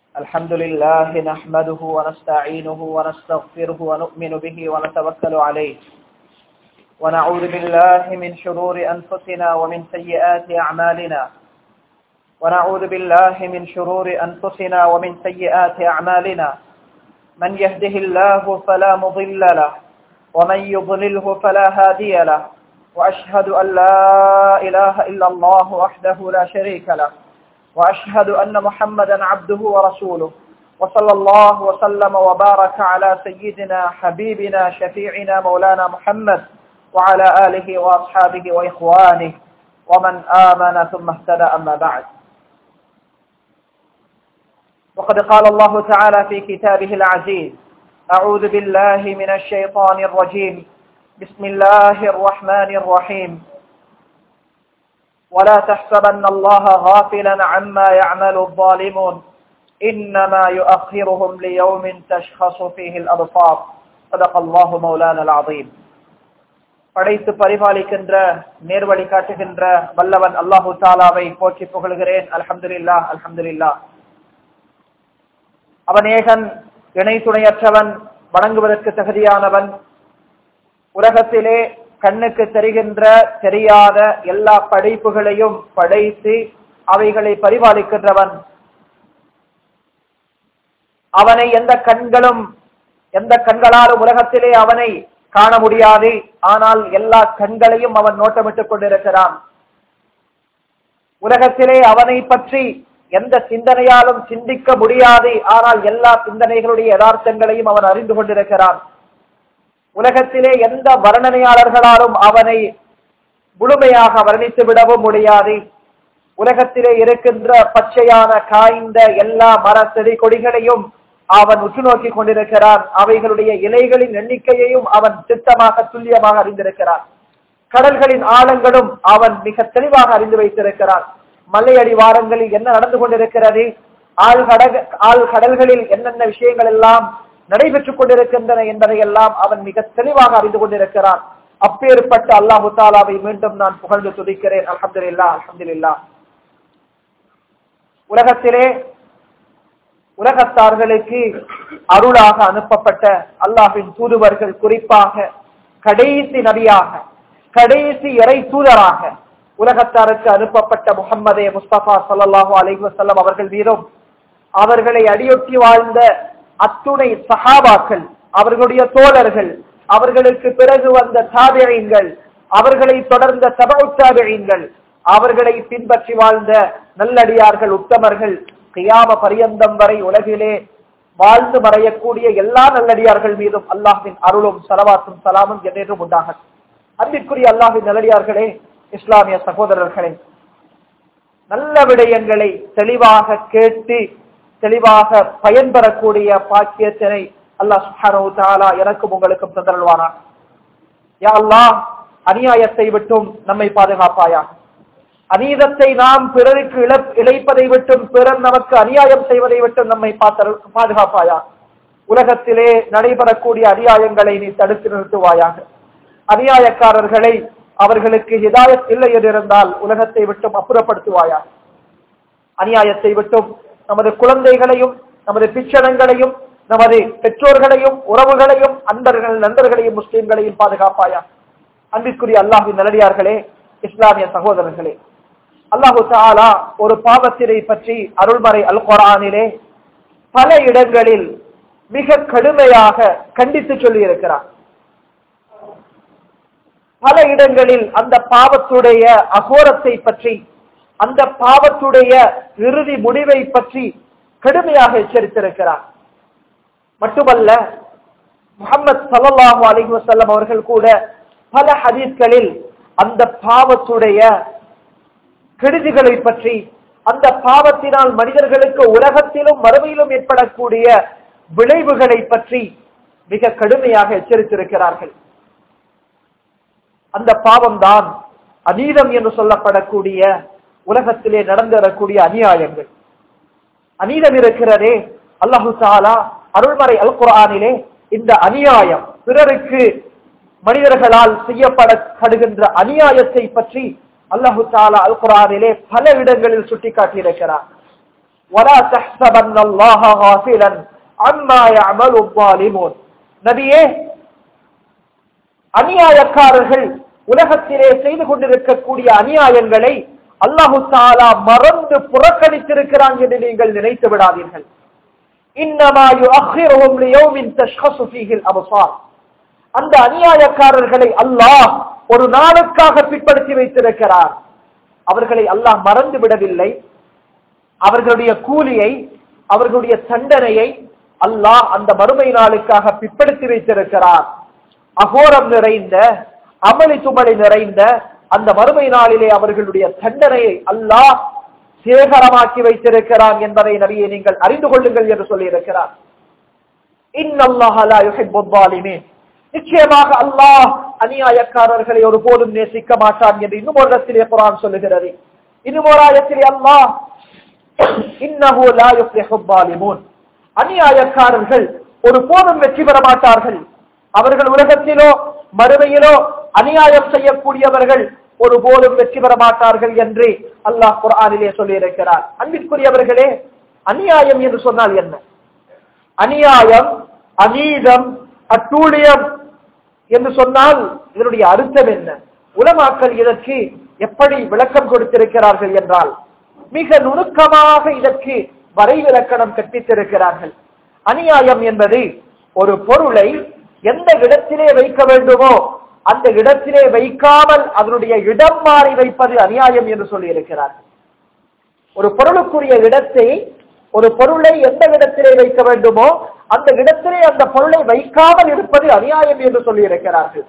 الحمد لله نحمده ونستعينه ونستغفره ونؤمن به ونتوكل عليه ونعوذ بالله من شرور أنفسنا ومن سيئات أعمالنا ونعوذ بالله من شرور أنفسنا ومن سيئات أعمالنا من يهده الله فلا مضل له ومن يضلله فلا هادي له وأشهد أن لا إله إلا الله وحده لا شريك له وأشهد أن محمدا عبده ورسوله وصلى الله وسلم وبارك على سيدنا حبيبنا شفيعنا مولانا محمد وعلى آله وأصحابه وإخوانه ومن آمن ثم اهتدى أما بعد وقد قال الله تعالى في كتابه العزيز أعوذ بالله من الشيطان الرجيم بسم الله الرحمن الرحيم ولا تحسبن الله غافلا عما يعمل الظالمون إنما يؤخرهم ليوم تشخص فيه الأبصار صدق الله مولانا العظيم படைத்து பரிபாலிக்கின்ற நேர்வழி காட்டுகின்ற வல்லவன் அல்லாஹு தாலாவை போற்றி புகழ்கிறேன் அல்ஹம்துலில்லா அல்ஹம்துலில்லா அவன் ஏகன் இணை துணையற்றவன் வணங்குவதற்கு தகுதியானவன் உலகத்திலே கண்ணுக்கு தெரிகின்ற தெரியாத எல்லா படைப்புகளையும் படைத்து அவைகளை பரிபாலிக்கின்றவன் அவனை எந்த கண்களும் எந்த கண்களாலும் உலகத்திலே அவனை காண முடியாது ஆனால் எல்லா கண்களையும் அவன் நோட்டமிட்டுக் கொண்டிருக்கிறான் உலகத்திலே அவனை பற்றி எந்த சிந்தனையாலும் சிந்திக்க முடியாது ஆனால் எல்லா சிந்தனைகளுடைய யதார்த்தங்களையும் அவன் அறிந்து கொண்டிருக்கிறான் உலகத்திலே எந்த வர்ணனையாளர்களாலும் அவனை முழுமையாக வர்ணித்து விடவும் முடியாது உலகத்திலே இருக்கின்ற பச்சையான காய்ந்த எல்லா மர செடி கொடிகளையும் அவன் உற்று நோக்கி கொண்டிருக்கிறான் அவைகளுடைய இலைகளின் எண்ணிக்கையையும் அவன் திட்டமாக துல்லியமாக அறிந்திருக்கிறான் கடல்களின் ஆழங்களும் அவன் மிக தெளிவாக அறிந்து வைத்திருக்கிறான் மலையடி வாரங்களில் என்ன நடந்து கொண்டிருக்கிறது ஆழ்கடக ஆள் கடல்களில் என்னென்ன விஷயங்கள் எல்லாம் நடைபெற்றுக் கொண்டிருக்கின்றன என்பதையெல்லாம் அவன் மிக தெளிவாக அறிந்து கொண்டிருக்கிறான் அப்பேற்பட்ட அல்லாஹு தாலாவை மீண்டும் நான் புகழ்ந்து துதிக்கிறேன் அலமதுல்லா அலமதுல்லா உலகத்திலே உலகத்தார்களுக்கு அருளாக அனுப்பப்பட்ட அல்லாஹின் தூதுவர்கள் குறிப்பாக கடைசி நபியாக கடைசி இறை தூதராக உலகத்தாருக்கு அனுப்பப்பட்ட முகம்மதே முஸ்தபா சல்லாஹூ அலைஹி வசல்லம் அவர்கள் மீதும் அவர்களை அடியொட்டி வாழ்ந்த அத்துணை சஹாபாக்கள் அவர்களுடைய தோழர்கள் அவர்களுக்கு பிறகு வந்த தாபியங்கள் அவர்களை தொடர்ந்த சபவுத்தாபியங்கள் அவர்களை பின்பற்றி வாழ்ந்த நல்லடியார்கள் உத்தமர்கள் கியாம பரியந்தம் வரை உலகிலே வாழ்ந்து மறையக்கூடிய எல்லா நல்லடியார்கள் மீதும் அல்லாஹின் அருளும் சலவாத்தும் சலாமும் என்றென்றும் உண்டாக அன்பிற்குரிய அல்லாஹின் நல்லடியார்களே இஸ்லாமிய சகோதரர்களே நல்ல விடயங்களை தெளிவாக கேட்டு தெளிவாக பயன்பெறக்கூடிய பாக்கியத்தினை அல்லாஹ் சுஹானு தாலா எனக்கும் உங்களுக்கும் தந்தருள்வானா யா அல்லாஹ் அநியாயத்தை விட்டும் நம்மை பாதுகாப்பாயா அநீதத்தை நாம் பிறருக்கு இழைப்பதை விட்டும் பிறர் நமக்கு அநியாயம் செய்வதை விட்டும் நம்மை பாதுகாப்பாயா உலகத்திலே நடைபெறக்கூடிய அநியாயங்களை நீ தடுத்து நிறுத்துவாயாக அநியாயக்காரர்களை அவர்களுக்கு ஹிதாயத் இல்லை என்றிருந்தால் உலகத்தை விட்டும் அப்புறப்படுத்துவாயா அநியாயத்தை விட்டும் நமது குழந்தைகளையும் நமது பிச்சனங்களையும் நமது பெற்றோர்களையும் உறவுகளையும் அன்பர்கள் நண்பர்களையும் முஸ்லிம்களையும் பாதுகாப்பாயா அன்பிற்குரிய அல்லாஹின் நல்லடியார்களே இஸ்லாமிய சகோதரர்களே அல்லாஹு தாலா ஒரு பாவத்தினை பற்றி அருள்மறை அல் குரானிலே பல இடங்களில் மிக கடுமையாக கண்டித்து சொல்லி இருக்கிறார் பல இடங்களில் அந்த பாவத்துடைய அகோரத்தை பற்றி அந்த பாவத்துடைய இறுதி முடிவை பற்றி கடுமையாக எச்சரித்திருக்கிறார் மட்டுமல்ல முகமது சல்லாஹூ அலிஹி வசல்லம் அவர்கள் கூட பல ஹதீஸ்களில் அந்த பாவத்துடைய கெடுதிகளை பற்றி அந்த பாவத்தினால் மனிதர்களுக்கு உலகத்திலும் மறுமையிலும் ஏற்படக்கூடிய விளைவுகளை பற்றி மிக கடுமையாக எச்சரித்திருக்கிறார்கள் அந்த பாவம்தான் அநீதம் என்று சொல்லப்படக்கூடிய உலகத்திலே நடந்தேறக்கூடிய அநியாயங்கள் அநீதம் இருக்கிறதே அல்லாஹு சாலா அருள்மறை அல் குரானிலே இந்த அநியாயம் பிறருக்கு மனிதர்களால் செய்யப்படப்படுகின்ற அநியாயத்தை பற்றி அல்லாஹு தாலா அல் குரானிலே பல இடங்களில் சுட்டிக்காட்டியிருக்கிறார் ولا تحسبن الله غافلا عما يعمل الظالمون நபியே அநியாயக்காரர்கள் உலகத்திலே செய்து கொண்டிருக்கக்கூடிய அநியாயங்களை அல்லாஹு தாலா மறந்து புறக்கணித்திருக்கிறான் என்று நீங்கள் நினைத்து விடாதீர்கள் இன்னமா யுஅخிருஹும் லியௌமின் தஷ்கஸு ஃபீஹில் அப்சார் அந்த அநியாயக்காரர்களை அல்லாஹ் ஒரு நாளுக்காக பிற்படுத்தி வைத்திருக்கிறார் அவர்களை அல்லாஹ் மறந்து விடவில்லை அவர்களுடைய கூலியை அவர்களுடைய தண்டனையை அல்லாஹ் அந்த மறுமை நாளுக்காக பிற்படுத்தி வைத்திருக்கிறார் அகோரம் நிறைந்த அமளி துமளி நிறைந்த அந்த மறுமை நாளிலே அவர்களுடைய தண்டனையை அல்லாஹ் சேகரமாக்கி வைத்திருக்கிறான் என்பதை நபியை நீங்கள் அறிந்து கொள்ளுங்கள் என்று சொல்லியிருக்கிறார் நிச்சயமாக அல்லாஹ் அநியாயக்காரர்களை ஒருபோதும் நேசிக்க மாட்டான் என்று இன்னும் ஒரு இடத்திலே குரான் சொல்லுகிறது இன்னும் ஒரு ஆயத்திலே அல்லாஹ் இன்னஹு லா யுஃப்லிஹு ظالمون அநியாயக்காரர்கள் ஒருபோதும் வெற்றி பெற மாட்டார்கள் அவர்கள் உலகத்திலோ மறுமையிலோ அநியாயம் செய்யக்கூடியவர்கள் ஒருபோதும் வெற்றி பெற மாட்டார்கள் என்று அல்லாஹ் குர்ஆனிலே சொல்லியிருக்கிறார் அன்பிற்குரியவர்களே அநியாயம் என்று சொன்னால் என்ன அநியாயம் அநீதம் அட்டூழியம் என்று சொன்னால் இதனுடைய அர்த்தம் என்ன உலமாக்கள் இதற்கு எப்படி விளக்கம் கொடுத்திருக்கிறார்கள் என்றால் மிக நுணுக்கமாக இதற்கு வரைவிலக்கணம் கற்பித்திருக்கிறார்கள் அநியாயம் என்பது ஒரு பொருளை எந்த இடத்திலே வைக்க வேண்டுமோ அந்த இடத்திலே வைக்காமல் அதனுடைய இடம் மாறி வைப்பது அநியாயம் என்று சொல்லி இருக்கிறார்கள் ஒரு பொருளுக்குரிய இடத்தை ஒரு பொருளை எந்த இடத்திலே வைக்க வேண்டுமோ அந்த இடத்திலே அந்த பொருளை வைக்காமல் இருப்பது அநியாயம் என்று சொல்லி இருக்கிறார்கள்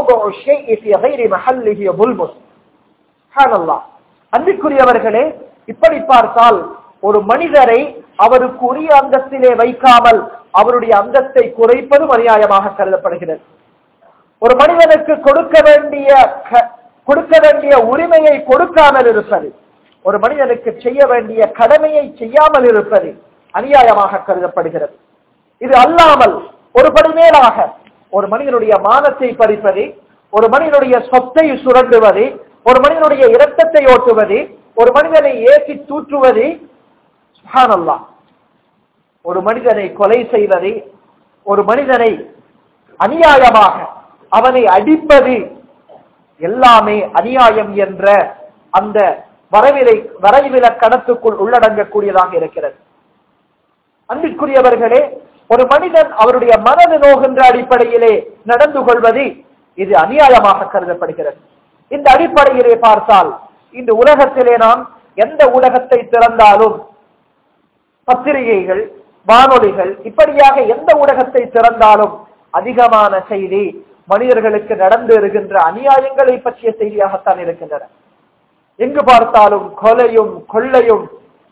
அன்பிற்குரியவர்களே இப்படி பார்த்தால் ஒரு மனிதரை அவருக்கு உரிய அந்தஸ்திலே வைக்காமல் அவருடைய அந்தஸ்தை குறைப்பதும் அநியாயமாக கருதப்படுகிறது ஒரு மனிதனுக்கு கொடுக்க வேண்டிய கொடுக்க வேண்டிய உரிமையை கொடுக்காமல் இருப்பது ஒரு மனிதனுக்கு செய்ய வேண்டிய கடமையை செய்யாமல் இருப்பது அநியாயமாக கருதப்படுகிறது இது அல்லாமல் ஒரு படி மேலாக ஒரு மனிதனுடைய மானத்தை பறிப்பது ஒரு மனிதனுடைய சொத்தை சுரண்டுவது ஒரு மனிதனுடைய இரத்தத்தை ஓட்டுவது ஒரு மனிதனை ஏற்றி தூற்றுவது சுஹானல்லா ஒரு மனிதனை கொலை செய்வது ஒரு மனிதனை அநியாயமாக அவனை அடிப்பது எல்லாமே அநியாயம் என்ற அந்த வரவிலை வரைவில கணத்துக்குள் உள்ளடங்கக்கூடியதாக இருக்கிறது அன்பிற்குரியவர்களே ஒரு மனிதன் அவருடைய மனது நோகின்ற அடிப்படையிலே நடந்து கொள்வது இது அநியாயமாக கருதப்படுகிறது இந்த அடிப்படையிலே பார்த்தால் இந்த உலகத்திலே நாம் எந்த உலகத்தை திறந்தாலும் பத்திரிகைகள் வானொலிகள் இப்படியாக எந்த ஊடகத்தை திறந்தாலும் அதிகமான செய்தி மனிதர்களுக்கு நடந்து இருக்கின்ற அநியாயங்களை பற்றிய செய்தியாகத்தான் இருக்கின்றன எங்கு பார்த்தாலும் கொலையும் கொள்ளையும்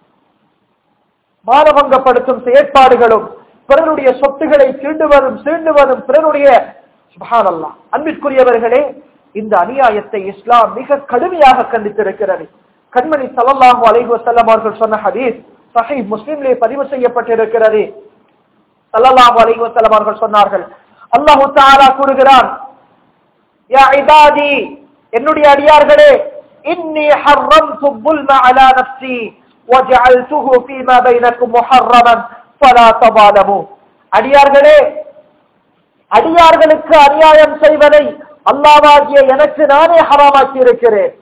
மானபங்கப்படுத்தும் செயற்பாடுகளும் பிறருடைய சொத்துக்களை தீண்டுவதும் சீண்டுவதும் பிறருடைய சுபானல்லா அன்பிற்குரியவர்களே இந்த அநியாயத்தை இஸ்லாம் மிக கடுமையாக கண்டித்திருக்கிறது கண்மணி சல்லல்லாஹு அலைஹி வஸல்லம் அவர்கள் சொன்ன ஹதீஸ் சஹி முஸ்லிம்லே பதிவு செய்யப்பட்டிருக்கிறது சல்லல்லாஹு அலைஹி வஸல்லம் அவர்கள் சொன்னார்கள் அல்லாஹு தஆலா கூறுகிறான் யா இபாதி என்னுடைய அடியார்களே இன்னி ஹர்ரம்து الظلم على نفسي وجعلته فيما بينكم محرما فلا تظالموا அடியார்களே அடியார்களுக்கு அநியாயம் செய்வதை அல்லாஹ்வாகிய எனக்கு நானே ஹராமாக்கி இருக்கிறேன்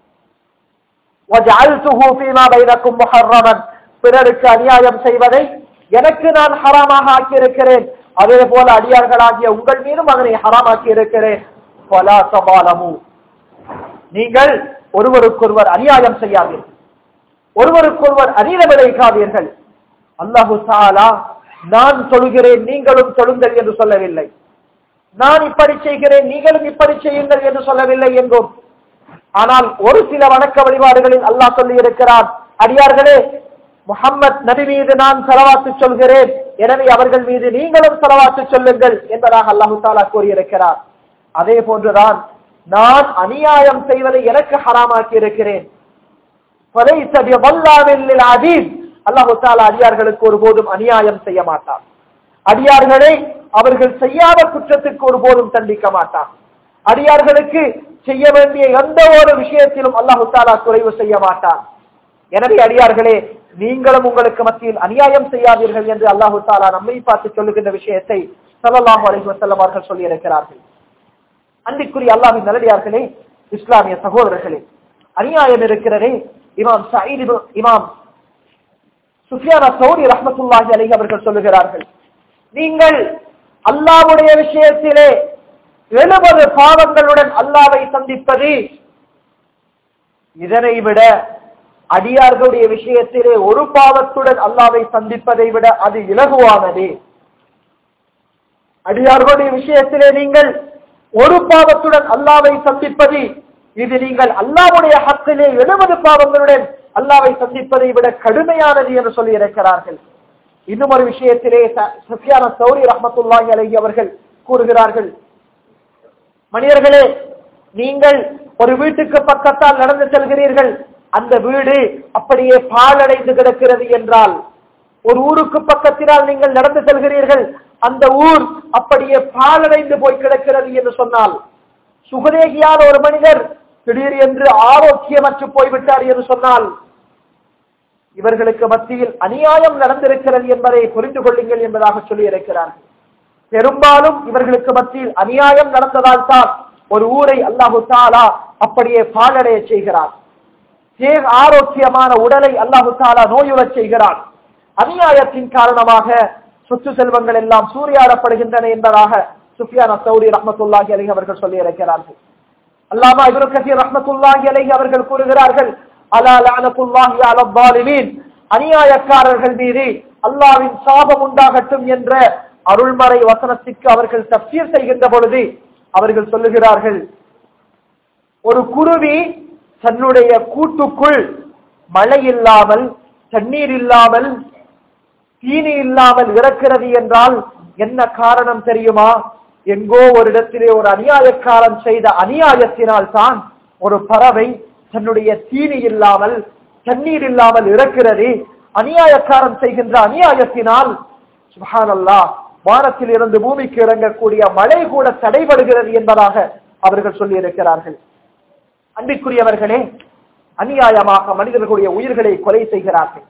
وجعلته فيما بينكم محرما பிறருக்கு அநியாயம் செய்வதை எனக்கு நான் ஹராமாக ஆக்கியிருக்கிறேன் அதே போல அடியார்களாகிய உங்கள் மீதும் அதனை ஹராமாக்கி இருக்கிறேன் பலா சபாலமு நீங்கள் ஒருவருக்கொருவர் அநியாயம் செய்யாதீர்கள் ஒருவருக்கொருவர் அநீதம் விளைவிக்காதீர்கள் அல்லாஹு தாலா நான் சொல்கிறேன் நீங்களும் சொல்லுங்கள் என்று சொல்லவில்லை நான் இப்படி செய்கிறேன் நீங்களும் இப்படி செய்யுங்கள் என்று சொல்லவில்லை என்றும் ஆனால் ஒரு சில வணக்க வழிபாடுகளில் அல்லாஹ் சொல்லி இருக்கிறார் அடியார்களே முகம்மது நபி மீது நான் செலவாத்து சொல்கிறேன் எனவே அவர்கள் மீது நீங்களும் செலவாத்து சொல்லுங்கள் என்பதாக அல்லாஹு தாலா கூறியிருக்கிறார் அதே போன்றுதான் நான் அநியாயம் செய்வதை எனக்கு ஹராமாக்கி இருக்கிறேன் அல்லாஹு தாலா அடியார்களுக்கு ஒருபோதும் அநியாயம் செய்ய மாட்டான் அடியார்களை அவர்கள் செய்யாத குற்றத்துக்கு ஒருபோதும் தண்டிக்க மாட்டான் அடியார்களுக்கு செய்ய வேண்டிய எந்த ஒரு விஷயத்திலும் அல்லாஹு தாலா குறைவு செய்ய மாட்டான் எனவே அடியார்களே நீங்களும் உங்களுக்கு மத்தியில் அநியாயம் செய்யாதீர்கள் என்று அல்லாஹு தாலா நம்மை பார்த்து சொல்லுகின்ற விஷயத்தை ஸல்லல்லாஹு அலைஹி வஸல்லம் அவர்கள் சொல்லி இருக்கிறார்கள் அன்பிற்குரிய அல்லாஹின் நல்லடியார்களே இஸ்லாமிய சகோதரர்களே அநியாயம் இருக்கிறதே இமாம் சயீத் இப்னு- இமாம் சுஃபியானா சௌரி ரஹ்மத்துல்லாஹி அலைஹி அவர்கள் சொல்லுகிறார்கள் நீங்கள் அல்லாஹ்வுடைய விஷயத்திலே எழுபது பாவங்களுடன் அல்லாவை சந்திப்பது இதனை விட அடியார்களுடைய விஷயத்திலே ஒரு பாவத்துடன் அல்லாவை சந்திப்பதை விட அது இலகுவானது அடியார்களுடைய விஷயத்திலே நீங்கள் ஒரு பாவத்துடன் அல்லாவை சந்திப்பது இது நீங்கள் அல்லாவுடைய ஹக்கிலே எழுபது பாவங்களுடன் அல்லாவை சந்திப்பதை விட கடுமையானது என்று சொல்லி இருக்கிறார்கள் இன்னும் ஒரு விஷயத்திலே ச- சுஃபியான சௌரி ரஹ்மத்துல்லாஹி அலைஹி அவர்கள் கூறுகிறார்கள் மனிதர்களே நீங்கள் ஒரு வீட்டுக்கு பக்கத்தால் நடந்து செல்கிறீர்கள் அந்த வீடு அப்படியே பாழடைந்து கிடக்கிறது என்றால் ஒரு ஊருக்கு பக்கத்தினால் நீங்கள் நடந்து செல்கிறீர்கள் அந்த ஊர் அப்படியே பாழடைந்து போய் கிடக்கிறது என்று சொன்னால் சுகதேகியான ஒரு மனிதர் திடீர் என்று ஆரோக்கியமற்று போய்விட்டார் என்று சொன்னால் இவர்களுக்கு மத்தியில் அநியாயம் நடந்திருக்கிறது என்பதை புரிந்து கொள்ளுங்கள் என்பதாக சொல்லி இருக்கிறார்கள் பெரும்பாலும் இவர்களுக்கு மத்தியில் அநியாயம் நடந்ததால் தான் ஒரு ஊரை அல்லாஹு தாலா அப்படியே பாழடைய செய்கிறார் தேக ஆரோக்கியமான உடலை அல்லாஹு தாலா நோயுறச் செய்கிறான் அநியாயத்தின் காரணமாக சொத்து செல்வங்கள் எல்லாம் சூறையாடப்படுகின்றன என்பதாக சுஃபியான் சௌரி ரஹ்மத்துல்லாஹி அலைஹி அவர்கள் சொல்லி இருக்கிறார்கள் அல்லாமா இப்னு கசீர் ரஹ்மத்துல்லாஹி அலைஹி அவர்கள் கூறுகிறார்கள் அலா லஅனத்துல்லாஹி அலா ஸாலிமீன் அநியாயக்காரர்கள் மீது அல்லாஹ்வின் சாபம் உண்டாகட்டும் என்ற அருள்மறை வசனத்திற்கு அவர்கள் தப்சீர் செய்கின்ற பொழுது அவர்கள் சொல்லுகிறார்கள் ஒரு குருவி தன்னுடைய கூட்டுக்குள் மழை இல்லாமல் தண்ணீர் இல்லாமல் தீனி இல்லாமல் இறக்கிறது என்றால் என்ன காரணம் தெரியுமா எங்கோ ஒரு இடத்திலே ஒரு அநியாயக்காரன் செய்த அநியாயத்தினால் தான் ஒரு பறவை தன்னுடைய தீனி இல்லாமல் தண்ணீர் இல்லாமல் இறக்கிறது அநியாயக்காரன் செய்கின்ற அநியாயத்தினால் சுபஹானல்லாஹ் வானத்தில் இருந்து பூமிக்கு இறங்கக்கூடிய மழை கூட தடைபடுகிறது என்பதாக அவர்கள் சொல்லி இருக்கிறார்கள் அன்பிற்குரியவர்களே அநியாயமாக மனிதர்களுடைய உயிர்களை கொலை செய்கிறார்கள்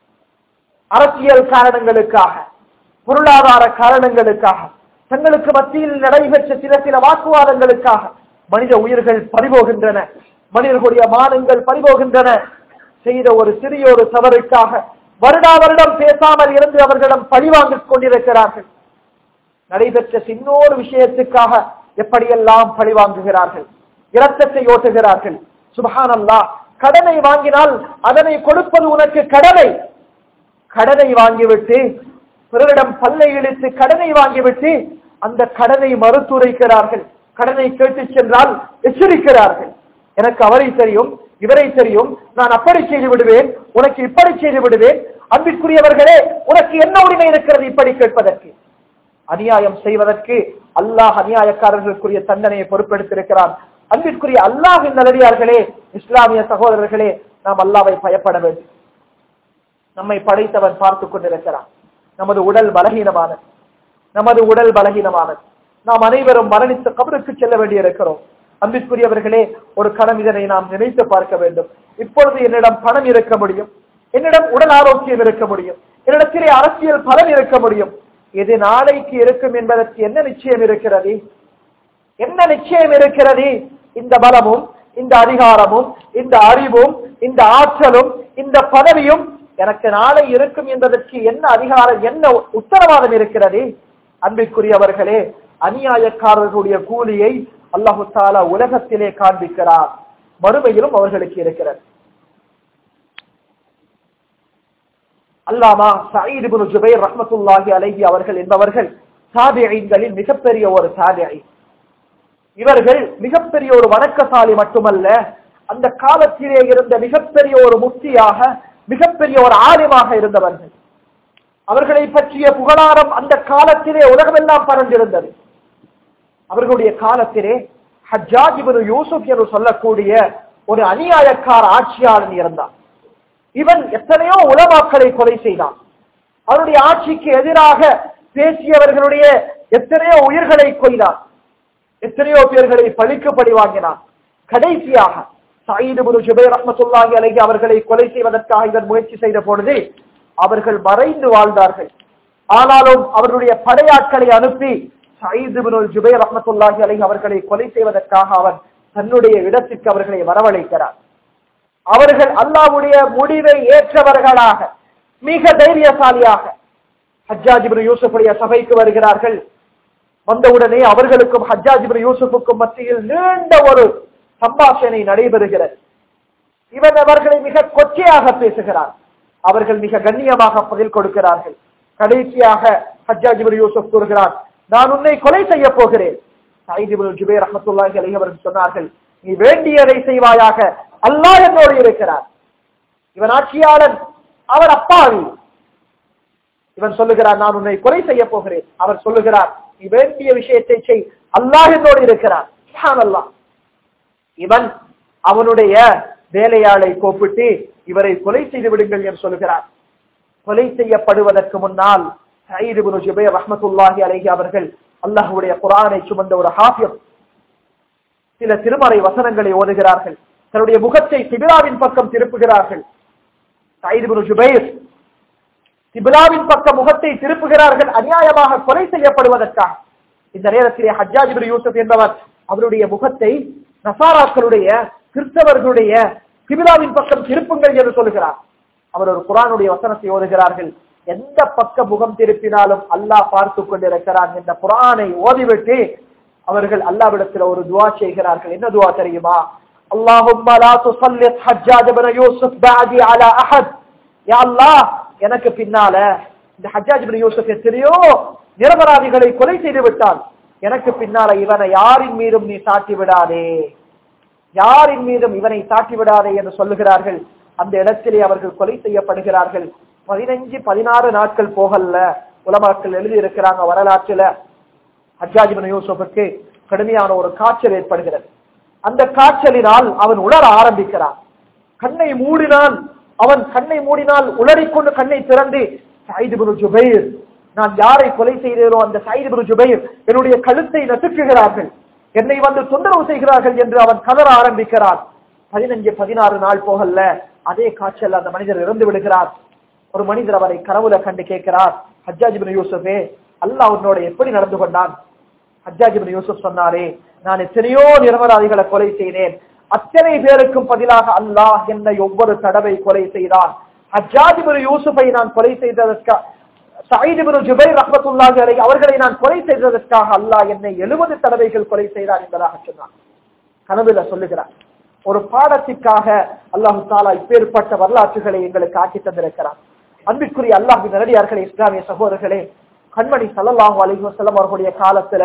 அரசியல் காரணங்களுக்காக பொருளாதார காரணங்களுக்காக தங்களுக்கு மத்தியில் நடைபெற்ற சில சில வாக்குவாதங்களுக்காக மனித உயிர்கள் பறிபோகின்றன மனிதர்களுடைய மானங்கள் பறிபோகின்றன செய்த ஒரு சிறிய ஒரு தவறுக்காக வருடா வருடம் பேசாமல் இருந்து அவர்களிடம் பழிவாங்கிக் கொண்டிருக்கிறார்கள் நடைபெற்ற சின்னோரு விஷயத்துக்காக எப்படியெல்லாம் பழிவாங்குகிறார்கள் இரத்தத்தை ஓட்டுகிறார்கள் சுபஹானல்லாஹ் கடனை வாங்கினால் அதனை கொடுப்பது உனக்கு கடமை கடனை வாங்கிவிட்டு பிறரிடம் பல்லை இழுத்து கடனை வாங்கிவிட்டு அந்த கடனை மறுத்துரைக்கிறார்கள் கடனை கேட்டு சென்றால் எச்சரிக்கிறார்கள் எனக்கு அவரை தெரியும் இவரை தெரியும் நான் அப்படி செய்து விடுவேன் உனக்கு இப்படி செய்து விடுவேன் அன்பிற்குரியவர்களே உனக்கு என்ன உரிமை இருக்கிறது இப்படி கேட்பதற்கு அநியாயம் செய்வதற்கு அல்லாஹ் அநியாயக்காரர்களுக்குரிய தண்டனையை பொறுப்பெடுத்திருக்கிறான் அன்பிற்குரிய அல்லாஹின் நல்லடியார்களே இஸ்லாமிய சகோதரர்களே நாம் அல்லாவை பயப்பட வேண்டும் நம்மை படைத்தவன் பார்த்து கொண்டிருக்கிறான் நமது உடல் பலகீனமானது நமது உடல் பலகீனமானது நாம் அனைவரும் மரணித்து கபருக்கு செல்ல வேண்டியிருக்கிறோம் அன்பிற்குரியவர்களே ஒரு கணம் இதனை நாம் நினைத்து பார்க்க வேண்டும் இப்பொழுது என்னிடம் பணம் இருக்க முடியும் என்னிடம் உடல் ஆரோக்கியம் இருக்க முடியும் என்னிடத்திலே அரசியல் பலன் இருக்க முடியும் எது நாளைக்கு இருக்கும் என்பதற்கு என்ன நிச்சயம் இருக்கிறது என்ன நிச்சயம் இருக்கிறது இந்த பலமும் இந்த அதிகாரமும் இந்த அறிவும் இந்த ஆற்றலும் இந்த பதவியும் எனக்கு நாளை இருக்கும் என்பதற்கு என்ன அதிகாரம் என்ன உத்தரவாதம் இருக்கிறது அன்பிற்குரியவர்களே அநியாயக்காரர்களுடைய கூலியை அல்லாஹு தாலா உலகத்திலே காண்பிக்கிறார் மறுமையிலும் அவர்களுக்கு இருக்கிறது அல்லாமா சயீத் இப்னு ஜுபைர் ரஹ்மத்துல்லாஹி அலைஹி அவர்கள் என்பவர்கள் தாபியீன்களில் மிகப்பெரிய ஒரு தாபியி இவர்கள் மிகப்பெரிய ஒரு வணக்கசாலி மட்டுமல்ல அந்த காலத்திலே இருந்த மிகப்பெரிய ஒரு முக்தியாக மிகப்பெரிய ஒரு ஆலிமாக இருந்தவர்கள் அவர்களை பற்றிய புகழாரம் அந்த காலத்திலே உலகமெல்லாம் பறந்திருந்தது அவர்களுடைய காலத்திலே ஹஜ்ஜாஜ் இப்னு யூசுப் என்று சொல்லக்கூடிய ஒரு அநியாயக்கார ஆட்சியாளன் இருந்தான் இவன் எத்தனையோ உலமாக்களை கொலை செய்தான் அவருடைய ஆட்சிக்கு எதிராக பேசியவர்களுடைய எத்தனையோ உயிர்களை கொய்தான் எத்தனையோ பேர்களை பழிக்கு பழி வாங்கினான் கடைசியாக சயீது குரு ஜுபைர் ரஹ்மத்துல்லாஹி அலைஹி அவர்களை கொலை செய்வதற்காக இவர் முயற்சி செய்த பொழுது அவர்கள் மறைந்து வாழ்ந்தார்கள் ஆனாலும் அவர்களுடைய படையாட்களை அனுப்பி சயீது பின் ஜுபைர் ரஹ்மத்துல்லாஹி அலைஹி அவர்களை கொலை செய்வதற்காக அவர் தன்னுடைய இடத்திற்கு அவர்களை வரவழைக்கிறார் அவர்கள் அல்லாஹ்வுடைய முடிவை ஏற்றவர்களாக மிக தைரியசாலியாக ஹஜ்ஜாஜ் இப்னு யூசுஃபுடைய சபைக்கு வருகிறார்கள் வந்தவுடனே அவர்களுக்கும் ஹஜ்ஜாஜ் இப்னு யூசுஃபுக்கும் மத்தியில் நீண்ட ஒரு சம்பாஷணை நடைபெறுகிறது இவன் அவர்களை மிக கொச்சையாக பேசுகிறார் அவர்கள் மிக கண்ணியமாக பதில் கொடுக்கிறார்கள் கடைசியாக ஹஜ்ஜாஜ் இப்னு யூசுப் கூறுகிறார் நான் உன்னை கொலை செய்ய போகிறேன் சயீத் இப்னு ஜுபைர் ரஹ்மத்துல்லாஹி அலைஹி அவர்கள் சொன்னார்கள் நீ வேண்டியதை செய்வாயாக அல்லாஹ் என்னோடு இருக்கிறார் இவன் ஆட்சியாளன் அவர் அப்பாவி இவன் சொல்லுகிறார் நான் உன்னை கொலை செய்ய போகிறேன் அவர் சொல்லுகிறார் நீ வேண்டிய விஷயத்தை செய் அல்லாஹ் என்னோடு இருக்கிறார் சுப்ஹானல்லாஹ் இவன் அவனுடைய வேலையாளை கூப்பிட்டு இவரை கொலை செய்து விடுங்கள் என்று சொல்லுகிறார் கொலை செய்யப்படுவதற்கு முன்னால் சயீத் இப்னு ஜுபைர் ரஹ்மத்துல்லாஹி அலைஹி அவர்கள் அல்லாஹ்வுடைய குர்ஆனை சுமந்த ஒரு ஹாஃபிஸ் சில திருமறை வசனங்களை ஓதுகிறார்கள் தன்னுடைய முகத்தை திபிலாவின் பக்கம் திருப்புகிறார்கள் சயீத் இப்னு ஜுபைர் திபிலாவின் பக்கம் முகத்தை திருப்புகிறார்கள் அநியாயமாக கொலை செய்யப்படுவதற்காக இந்த நேரத்திலே ஹஜ்ஜாஜ் இப்னு யூசுப் என்பவர் அவருடைய முகத்தை நசாராக்களுடைய கிறிஸ்தவர்களுடைய திபிலாவின் பக்கம் திருப்புங்கள் என்று சொல்லுகிறார் அவர் ஒரு குரானுடைய வசனத்தை ஓதுகிறார்கள் எந்த பக்க முகம் திருப்பினாலும் அல்லாஹ் பார்த்து கொண்டிருக்கிறான் என்ற குரானை ஓதிவிட்டு அவர்கள் அல்லாவிடத்தில் ஒரு துவா செய்கிறார்கள் என்ன துவா தெரியுமா اللهم لا تسلط حجاج بن يوسف بعدي على احد يا الله எனக்கு பின்னால இந்த ஹஜ்ஜாஜ் பின் யூசுப் எத்தனையோ நிரபராதிகளை கொலை செய்து விட்டான் எனக்கு பின்னால இவனை யாரின் மீதும் நீ சாட்டி விடாதே யாரின் மீதும் இவனை சாட்டி விடாதே என்று சொல்லுகிறார்கள் அந்த இடத்திலே அவர்கள் கொலை செய்யப்படுகிறார்கள் பதினஞ்சு பதினாறு நாட்கள் போகல உலமாக்கள் எழுதி இருக்கிறாங்க வரலாற்றுல ஹஜ்ஜாஜ் பின் யூசுஃபுக்கு கடுமையான ஒரு காய்ச்சல் ஏற்படுகிறது அந்த காய்ச்சலினால் அவன் உணர ஆரம்பிக்கிறான் கண்ணை மூடினான் அவன் கண்ணை மூடினால் உளறிக்கொண்டு கண்ணை திறந்து சைது பின் ஜுபைர் நான் யாரை கொலை செய்தேனோ அந்த சைது பின் ஜுபைர் என்னுடைய கழுத்தை நசுக்குகிறார்கள் என்னை வந்து தொந்தரவு செய்கிறார்கள் என்று அவன் கதற ஆரம்பிக்கிறான் பதினஞ்சு பதினாறு நாள் போகல அதே காய்ச்சல் அந்த மனிதர் இறந்து விடுகிறார் ஒரு மனிதர் அவரை கனவுல கண்டு கேட்கிறார் ஹஜ்ஜாஜ் பின் யூசுஃபே அல்லாஹ் உன்னோட எப்படி நடந்து கொண்டான் ஹஜ்ஜாஜ் பின் யூசுப் சொன்னாரே நான் எத்தனையோ நிரபராதிகளை கொலை செய்தேன் அத்தனை பேருக்கும் பதிலாக அல்லாஹ் என்னை ஒவ்வொரு தடவை கொலை செய்தான் ஹஜ்ஜாஜ் பின் யூசுஃபை நான் கொலை செய்ததற்கா சயீது பின் ஜுபைர் ரஹ்மத்துல்லாஹி அலைஹி அவர்களை நான் கொலை செய்ததற்காக அல்லாஹ் என்னை எழுபது தடவைகள் கொலை செய்தார் என்பதாக சொன்னான் கனவுல சொல்லுகிறார் ஒரு பாடத்திற்காக அல்லாஹு தாலா இப்பேற்பட்ட வரலாற்றுகளை எங்களுக்கு ஆக்கி தந்திருக்கிறார் அன்பிற்குரிய அல்லாஹின் நேரடியார்களே இஸ்லாமிய சகோதரர்களே கண்மணி சல்லல்லாஹு அலைஹி வஸல்லம் அவர்களுடைய காலத்துல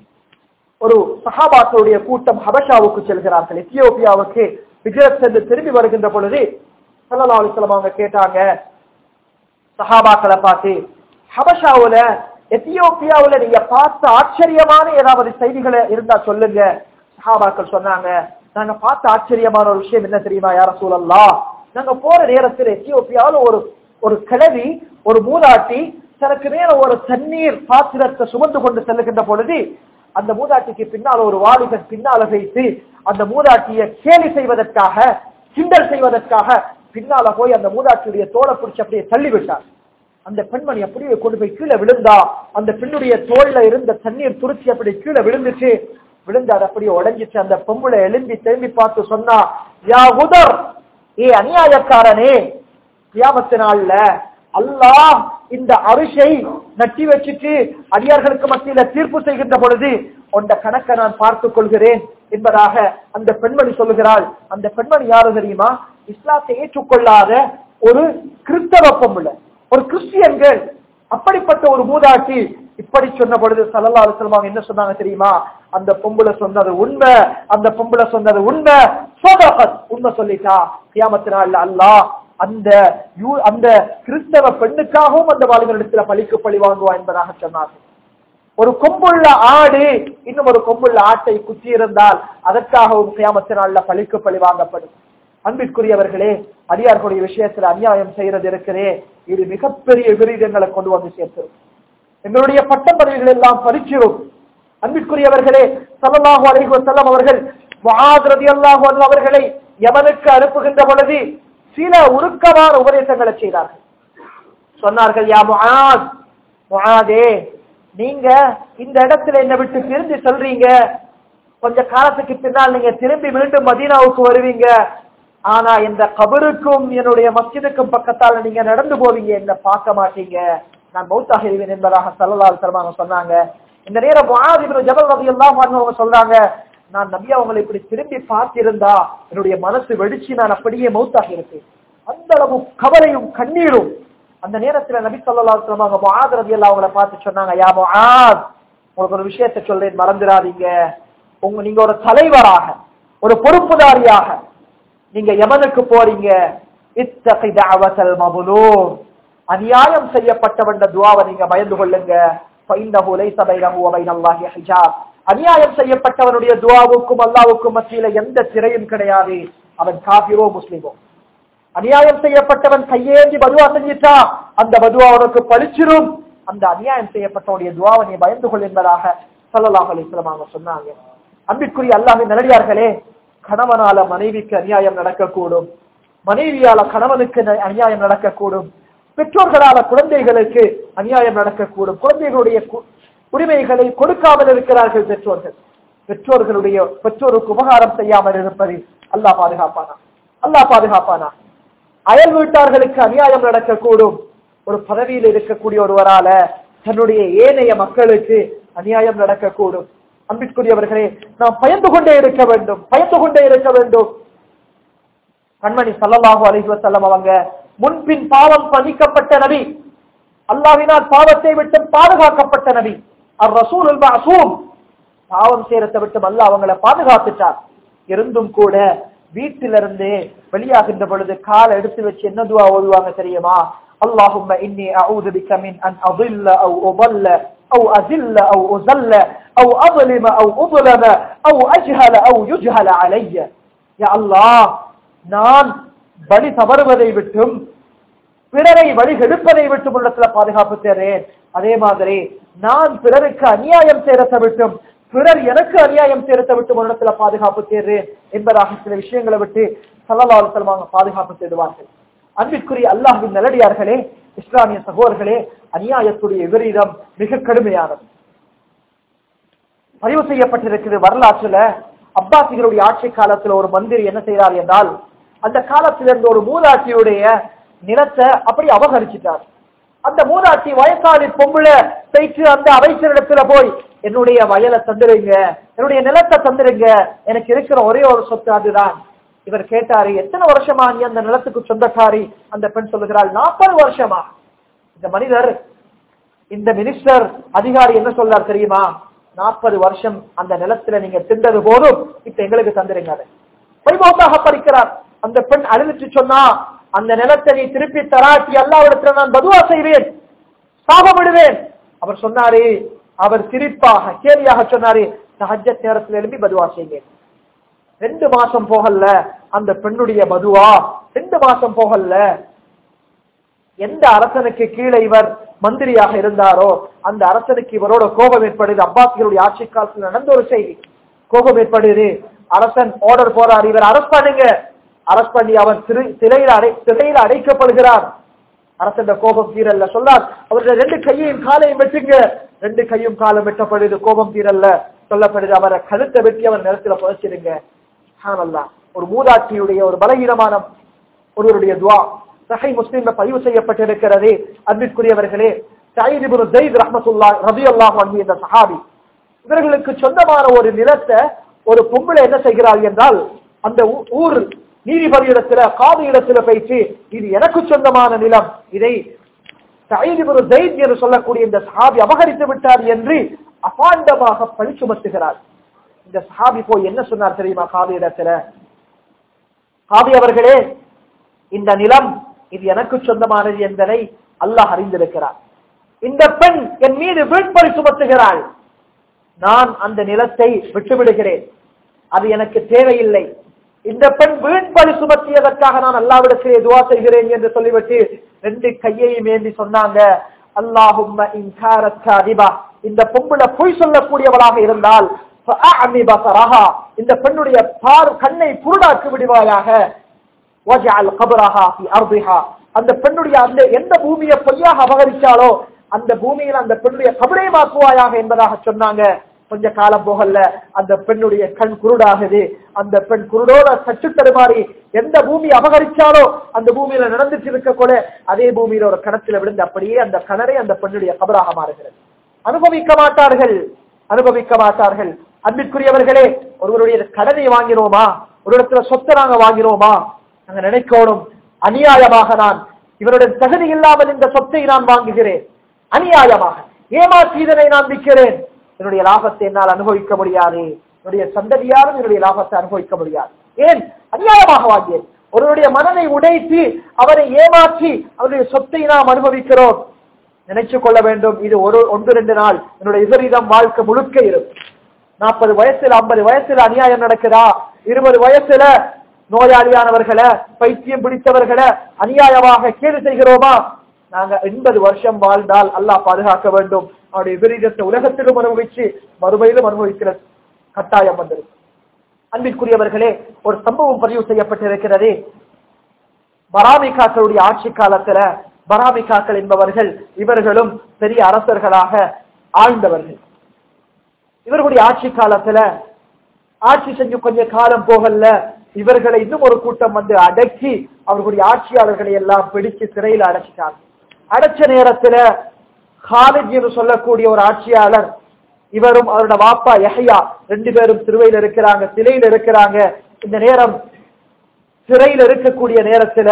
ஒரு சஹாபாக்களுடைய கூட்டம் ஹபஷாவுக்கு செல்கிறார்கள் எத்தியோப்பியாவுக்கு விஜயத் சென்று திரும்பி வருகின்ற பொழுது சல்லல்லாஹு அலைஹி வஸல்லம் அவங்க கேட்டாங்க சஹாபாக்களை பார்த்து ஹபஷாவுல எத்தியோப்பியாவுல நீங்க பார்த்த ஆச்சரியமான ஏதாவது செய்திகளை இருந்தா சொல்லுங்க சஹாபாக்கள் சொன்னாங்க நாங்க பார்த்த ஆச்சரியமான ஒரு விஷயம் என்ன தெரியுமா யார சூழல்லா நாங்க போற நேரத்தில் எத்தியோப்பியாவில் ஒரு ஒரு கிழவி ஒரு மூதாட்டி தனக்கு மேல ஒரு தண்ணீர் பாத்திரத்தை சுமந்து கொண்டு செல்லுகின்ற பொழுது அந்த மூதாட்டிக்கு பின்னால் ஒரு வாலிபன் பின்னால வைத்து அந்த மூதாட்டியை கேலி செய்வதற்காக கிண்டல் செய்வதற்காக பின்னால போய் அந்த மூதாட்டியுடைய தோலை பிடிச்சு அப்படியே தள்ளி விட்டார் அந்த பெண்மணி அப்படியே கொண்டு போய் கீழே விழுந்தா அந்த பெண்ணுடைய தோல்ல இருந்த தண்ணீர் துருச்சி அப்படி கீழே விழுந்துச்சு விழுந்து அது அப்படியே உடைஞ்சிச்சு அந்த பொம்பளை எழும்பி திரும்பி பார்த்து சொன்னா யா உதர் ஏ அநியாயக்காரனே கியாமத்து நாள்ல அல்லாஹ் இந்த அரிசை நட்டி வச்சுட்டு அடியார்களுக்கு மத்தியில தீர்ப்பு செய்கின்ற பொழுது உண்ட கணக்கை நான் பார்த்துக் கொள்கிறேன் என்பதாக அந்த பெண்மணி சொல்லுகிறாள் அந்த பெண்மணி யாரு தெரியுமா இஸ்லாத்தை ஏற்றுக்கொள்ளாத ஒரு கிறிஸ்தவ பொம்பளை ஒரு கிறிஸ்டியன்கள் அப்படிப்பட்ட ஒரு மூதாட்டி இப்படி சொன்ன பொழுது சல்லல்லா அலுவலம் என்ன சொன்னாங்க தெரியுமா அந்த பொம்பளை சொன்னது உண்மை அந்த பொம்பளை சொன்னது உண்மை சோதகத் உண்மை சொல்லிட்டா கியாமத்து நாள்ல அல்லாஹ் அந்த யூ- அந்த கிறிஸ்தவ பெண்ணுக்காகவும் அந்த வாலிபரிடத்துல பழிக்கு பழி வாங்குவா என்பதாக சொன்னார்கள் ஒரு கொம்புள்ள ஆடு இன்னும் ஒரு கொம்புள்ள ஆட்டை குத்தி இருந்தால் அதற்காகவும் கியாமத்து நாள்ல பழிக்கு பழி வாங்கப்படும் அன்பிற்குரியவர்களே அடியார்களுடைய விஷயத்துல அநியாயம் செய்யறது இருக்கிறே இது மிகப்பெரிய விபரீதங்களை கொண்டு வந்து சேர்த்திரும் எங்களுடைய பட்டம் பதவிகள் எல்லாம் பறிச்சிரும் அன்பிற்குரியவர்களே ஸல்லல்லாஹு அலைஹி வஸல்லம் அவர்கள் முஆத் ரலியல்லாஹு அன்ஹு அவர்களை யமனுக்கு அனுப்புகின்ற பொழுது சில உருக்கமான உபதேசங்களை செய்தார்கள் சொன்னார்கள் யா முஆத் முஆதே நீங்க இந்த இடத்துல என்னை விட்டு பிரிஞ்சு சொல்றீங்க கொஞ்ச காலத்துக்கு பின்னால் நீங்க திரும்பி மீண்டும் மதீனாவுக்கு வருவீங்க ஆனா இந்த கபருக்கும் என்னுடைய மஸ்ஜிதுக்கும் பக்கத்தால நீங்க நடந்து போவீங்க என்ன பார்க்க மாட்டீங்க நான் மௌத்தாக இருவேன் என்பதாக சல்லல்லாஹு தரமாக சொன்னாங்க இந்த நேரம் முஆத் இப்னு ஜபல் ரலியல்லாஹு அன்ஹு அவங்க சொல்றாங்க நான் நபி அவங்களை இப்படி திரும்பி பார்த்திருந்தா என்னுடைய மனசு வெடிச்சு நான் அப்படியே மௌத்தாக இருப்பேன் அந்த அளவு கவலையும் கண்ணீரும் அந்த நேரத்துல நபி ஸல்லல்லாஹு அலைஹி வஸல்லம் அவங்க முஆத் ரலியல்லாஹு அவங்களை பார்த்து சொன்னாங்க யா முஆத் உங்களுக்கு ஒரு விஷயத்தை சொல்றேன் மறந்துடாதீங்க உங்க நீங்க ஒரு தலைவராக ஒரு பொறுப்புதாரியாக நீங்க யமனுக்கு போறீங்க இத்தகி தஅவத்தல் மظلوم அநியாயம் செய்யப்பட்டவன் துஆவை நீங்க பயந்து கொள்ளுங்க ஃபைன்னஹு லைஸ பைனஹு வ பைனல்லாஹி ஹிஜாப் அநியாயம் செய்யப்பட்டவனுடைய துஆவுக்கும் அல்லாஹ்வுக்கும் மத்தியில எந்த திரையும் கிடையாது அவன் காபிரோ முஸ்லிமோ அநியாயம் செய்யப்பட்டவன் கையேந்தி பதுவா செஞ்சிட்டா அந்த பதுவா அவனுக்கு பழிச்சிரும் அந்த அநியாயம் செய்யப்பட்டவனுடைய துவாவை நீ பயந்து கொள் என்பதாக சல்லல்லாஹு அலைஹி வஸல்லம் அவங்க சொன்னாங்க அன்பிற்குரிய அல்லாஹ்வின் நல்லடியார்களே கணவனால மனைவிக்கு அநியாயம் நடக்கக்கூடும் மனைவியால கணவனுக்கு ந- அநியாயம் நடக்கக்கூடும் பெற்றோர்களால குழந்தைகளுக்கு அநியாயம் நடக்கக்கூடும் குழந்தைகளுடைய கு- உரிமைகளை கொடுக்காமல் இருக்கிறார்கள் பெற்றோர்கள் பெற்றோர்களுடைய பெற்றோருக்கு உபகாரம் செய்யாமல் இருப்பது அல்லாஹ் பாதுகாப்பானா அல்லாஹ் பாதுகாப்பானா அயல் வீட்டார்களுக்கு அநியாயம் நடக்கக்கூடும் ஒரு பதவியில் இருக்கக்கூடிய ஒருவரால தன்னுடைய ஏனைய மக்களுக்கு அநியாயம் நடக்கக்கூடும் அன்பிற்குரியவர்களே நாம் பயந்து கொண்டே இருக்க வேண்டும் பயந்து கொண்டே இருக்க வேண்டும் கண்மணி சல்லல்லாஹு அலைஹி வஸல்லம் அவங்க முன்பின் பாவம் பதிக்கப்பட்ட நபி அல்லாஹ்வினால் பாவத்தை விட்டு பாதுகாக்கப்பட்ட நபி அர் ரசூலுல் மஅசூம் பாவம் செய்யறதை விட்டு அல்லாஹ் அவங்கள பாதுகாத்துட்டார் இருந்தும் கூட வீட்டிலிருந்து வெளியாகின்ற பொழுது காலை எடுத்து வச்சு என்ன துவா ஓதுவாங்க தெரியுமா اللهم إني أعوذ بك من أن أضل أو أضل أو أذل أو أذل أو أظلم أو أظلم أو أجهل أو يجهل علي يا الله நான் வழி தவறுவதை விட்டும் பிறரை வழி கெடுப்பதை விட்டும் உள்ளத்துல பாதுகாப்பு தேர்றேன் அதே மாதிரி நான் பிறருக்கு அநியாயம் செய்யறதை விட்டும் பிறர் எனக்கு அநியாயம் செய்யறதை விட்டும் உள்ளத்துல பாதுகாப்பு தேர்றேன் என்பதாக சில விஷயங்களை விட்டு சல்லல்லாஹு செல்வாங்க பாதுகாப்பு தேடுவார்கள் அன்பிற்குரிய அல்லாஹ்வின் நல்லடியார்களே இஸ்லாமிய சகோதரர்களே அநியாயத்துடைய விபரீதம் மிக கடுமையானது பதிவு செய்யப்பட்டிருக்கிறது வரலாற்றுல அப்பாசிகளுடைய ஆட்சி காலத்துல ஒரு மந்திரி என்ன செய்யறார் என்றால் அந்த காலத்துல இருந்த ஒரு மூதாட்டியுடைய நிலத்தை அப்படி அபகரிச்சிட்டார் அந்த மூதாட்டி வயசாளி பொம்புல போயிட்டு அந்த அமைச்சரிடத்துல போய் என்னுடைய வயலை தந்துருங்க என்னுடைய நிலத்தை தந்துருங்க எனக்கு இருக்கிற ஒரே ஒரு சொத்து அதுதான் இவர் கேட்டாரு எத்தனை வருஷமா நீ அந்த நிலத்துக்கு சொந்தக்காரி அந்த பெண் சொல்லுகிறாள் நாற்பது வருஷமா இந்த மனிதர் இந்த மினிஸ்டர் அதிகாரி என்ன சொல்றார் தெரியுமா நாற்பது வருஷம் அந்த நிலத்துல நீங்க திண்டது போதும் இப்ப எங்களுக்கு தந்துருங்க அதை வைபவத்தாக பறிக்கிறார் அந்த பெண் அழுதுட்டு சொன்னா அந்த நிலத்தை நீ திருப்பி தராட்டி அல்லாவிடத்துல நான் பதுவா செய்வேன் சாபமிடுவேன் அவர் சொன்னாரு அவர் சிரிப்பாக கேலியாக சொன்னாரு சஹஜத் நேரத்தில் எழுப்பி பதுவா செய்வேன் ரெண்டு மாசம் போகல அந்த பெண்ணுடைய பதுவா ரெண்டு மாசம் போகல எந்த அரசனுக்கு கீழே இவர் மந்திரியாக இருந்தாரோ அந்த அரசனுக்கு இவரோட கோபம் ஏற்படுது அப்பாசிகளுடைய ஆட்சி காலத்தில் நடந்த ஒரு செய்தி கோபம் ஏற்படுது அரசன் ஆர்டர் போறார் இவர் அரஸ்ட் பண்ணுங்க அரஸ்ட் பண்ணி அவன் சிறை- சிறையில் அடை சிறையில் அடைக்கப்படுகிறார் அரசன் கோபம் தீரல்ல சொல்லார் அவருடைய ரெண்டு கையையும் காலையும் வெட்டுங்க ரெண்டு கையும் காலம் வெட்டப்படுது கோபம் தீரல்ல சொல்லப்படுது அவரை கழுத்தை வெட்டி அவர் நிலத்துல புதைச்சிருங்க சுப்ஹானல்லாஹ். ஒரு மூதாட்டியுடைய ஒரு பலகீனமான ஒருவருடைய துவா சஹை முஸ்லீம்ல பதிவு செய்யப்பட்டிருக்கிறது அன்பிற்குரியவர்களே சயீத் இப்னு ஸைத் ரஹ்மத்துல்லாஹ் ரலியல்லாஹு அன்ஹு என்ற சஹாபி இவர்களுக்கு சொந்தமான ஒரு நிலத்தை ஒரு பொம்பளை என்ன செய்கிறாள் என்றால் அந்த ஊ- ஊர் நீதிபதி இடத்துல காது இடத்துல போயிட்டு இது எனக்கு சொந்தமான நிலம் இதை சயீத் இப்னு ஸைத் என்று சொல்லக்கூடிய இந்த சஹாபி அபகரித்து விட்டார் என்று அபாண்டமாக பழி சுமத்துகிறார் இந்த சஹாபி போய் என்ன சொன்னார் தெரியுமா காது இடத்துல காதி அவர்களே இந்த நிலம் இது எனக்கு சொந்தமானது என்பதை அல்லாஹ் அறிந்திருக்கிறார் இந்த பெண் என் மீது வீட்பறி சுமத்துகிறாள் நான் அந்த நிலத்தை விட்டுவிடுகிறேன் அது எனக்கு தேவையில்லை இந்த பெண் வீண்பலி சுமத்தியதற்காக நான் அல்லாவிடத்திலே துவா செய்கிறேன் என்று சொல்லிவிட்டு ரெண்டு கையையும் ஏந்தி சொன்னாங்க அல்லாஹும்ம இன்காரத் காதிபா இந்த பொம்புல பொய் சொல்லக்கூடியவளாக இருந்தால் فأعمي بصرها. இந்த பெண்ணுடைய பார் கண்ணை குருடாக்கி விடுவாயாக وَاجْعَلْ قَبْرَهَا فِي أَرْضِهَا. அந்த பெண்ணுடைய அந்த எந்த பூமியை பொய்யாக அபகரிச்சாலோ அந்த பூமியில் அந்த பெண்ணுடைய கபரை மாக்குவாயாக என்பதாக சொன்னாங்க கொஞ்ச காலம் போகல அந்த பெண்ணுடைய கண் குருடாகுது அந்த பெண் குருடோட சற்று தடுமாறி எந்த பூமி அபகரிச்சாலோ அந்த பூமியில நடந்துட்டு இருக்க கூட அதே பூமியில ஒரு கணத்துல விழுந்து அப்படியே அந்த கணரை அந்த பெண்ணுடைய கபராக மாறுகிறது அனுபவிக்க மாட்டார்கள் அனுபவிக்க மாட்டார்கள் அன்பிற்குரியவர்களே ஒருவருடைய கடனை வாங்கினோமா ஒரு இடத்துல சொத்தை நாங்க வாங்கினோமா நாங்க நினைக்கணும் அநியாயமாக நான் இவருடைய தகுதி இல்லாமல் இந்த சொத்தை நான் வாங்குகிறேன் அநியாயமாக ஏமாற்றி இதனை நான் விற்கிறேன் என்னுடைய லாபத்தை என்னால் அனுபவிக்க முடியாது என்னுடைய சந்ததியாரும் என்னுடைய லாபத்தை அனுபவிக்க முடியாது ஏன் அநியாயமாக வாங்கியேன் ஒருவருடைய மனதை உடைத்து அவரை ஏமாற்றி அவருடைய சொத்தை நாம் அனுபவிக்கிறோம் நினைச்சு கொள்ள வேண்டும் இது ஒரு ஒன்று ரெண்டு நாள் என்னுடைய விபரீதம் வாழ்க்கை முழுக்க இருக்கும் நாற்பது வயசுல ஐம்பது வயசுல அநியாயம் நடக்குதா இருபது வயசுல நோயாளியானவர்களை பைத்தியம் பிடித்தவர்களை அநியாயமாக கேடு செய்கிறோமா நாங்க எண்பது வருஷம் வாழ்ந்தால் அல்லாஹ் பாதுகாக்க வேண்டும் அவருடைய விபரீதத்தை உலகத்திலும் அனுபவிச்சு மறுமையிலும் அனுபவிக்கிற கட்டாயம் வந்திருக்கு அன்பிற்குரியவர்களே ஒரு சம்பவம் பதிவு செய்யப்பட்டிருக்கிறது பராமிகாக்களுடைய ஆட்சி காலத்துல பராமிகாக்கள் என்பவர்கள் இவர்களும் பெரிய அரசர்களாக ஆழ்ந்தவர்கள் இவர்களுடைய ஆட்சி காலத்துல ஆட்சி செஞ்சு கொஞ்ச காலம் போகல இவர்களை இன்னும் ஒரு கூட்டம் வந்து அடக்கி அவர்களுடைய ஆட்சியாளர்களை எல்லாம் பிடிச்சு சிறையில் அடைச்சிட்டாங்க அடைச்ச நேரத்துல ஹாலித் என்று சொல்லக்கூடிய ஒரு ஆட்சியாளர் இவரும் அவரோட வாப்பா யஹ்யா ரெண்டு பேரும் சிறுவையில் இருக்கிறாங்க சிலையில் இருக்கிறாங்க இந்த நேரம் சிறையில் இருக்கக்கூடிய நேரத்துல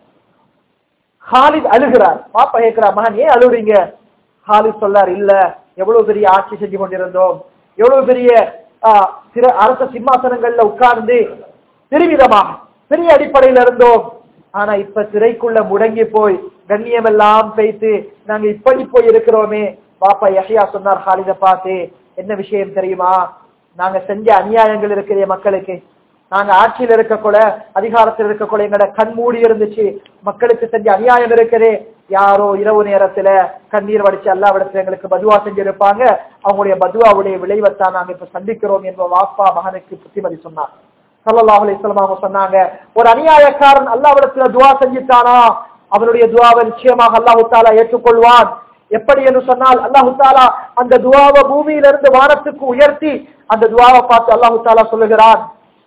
ஹாலித் அழுகிறார் பாப்பா கேட்கிறார் மகன் ஏன் அழுகுறீங்க ஹாலித் சொல்லார் இல்ல எவ்வளவு பெரிய ஆட்சி செஞ்சு கொண்டிருந்தோம் எவ்வளவு பெரிய ஆஹ், சிற- அரச சிம்மாசனங்கள்ல உட்கார்ந்து பெருமிதமாக பெரிய அடிப்படையில இருந்தோம் ஆனா இப்ப சிறைக்குள்ள முடங்கி போய் கண்ணியம் எல்லாம் பேய்த்து நாங்க இப்படி போய் இருக்கிறோமே பாப்பா யஹ்யா சொன்னார் ஹாலித பார்த்து என்ன விஷயம் தெரியுமா நாங்க செஞ்ச அநியாயங்கள் இருக்கிற மக்களுக்கு நாங்க ஆட்சியில் இருக்க கூட அதிகாரத்தில் இருக்க கூட எங்களோட கண் மூடி இருந்துச்சு மக்களுக்கு செஞ்ச அநியாயம் இருக்குது யாரோ இரவு நேரத்துல கண்ணீர் வடிச்சு எல்லா இடத்துல எங்களுக்கு பதுவா செஞ்சிருப்பாங்க அவங்களுடைய பதுவாவுடைய விளைவைத்தான் நாங்க இப்ப சந்திக்கிறோம் என்ற வாப்பா மகனுக்கு புத்திமதி சொன்னார் சல்லல்லாஹு அலைஹி வஸல்லம் அவங்க சொன்னாங்க ஒரு அநியாயக்காரன் அல்லாஹ்விடத்துல துவா செஞ்சிட்டானா அவனுடைய துவாவை நிச்சயமாக அல்லாஹு தாலா ஏற்றுக்கொள்வான் எப்படி என்று சொன்னால் அல்லாஹு தாலா அந்த துவாவை பூமியிலிருந்து வானத்துக்கு உயர்த்தி அந்த துவாவை பார்த்து அல்லாஹு தாலா சொல்லுகிறான்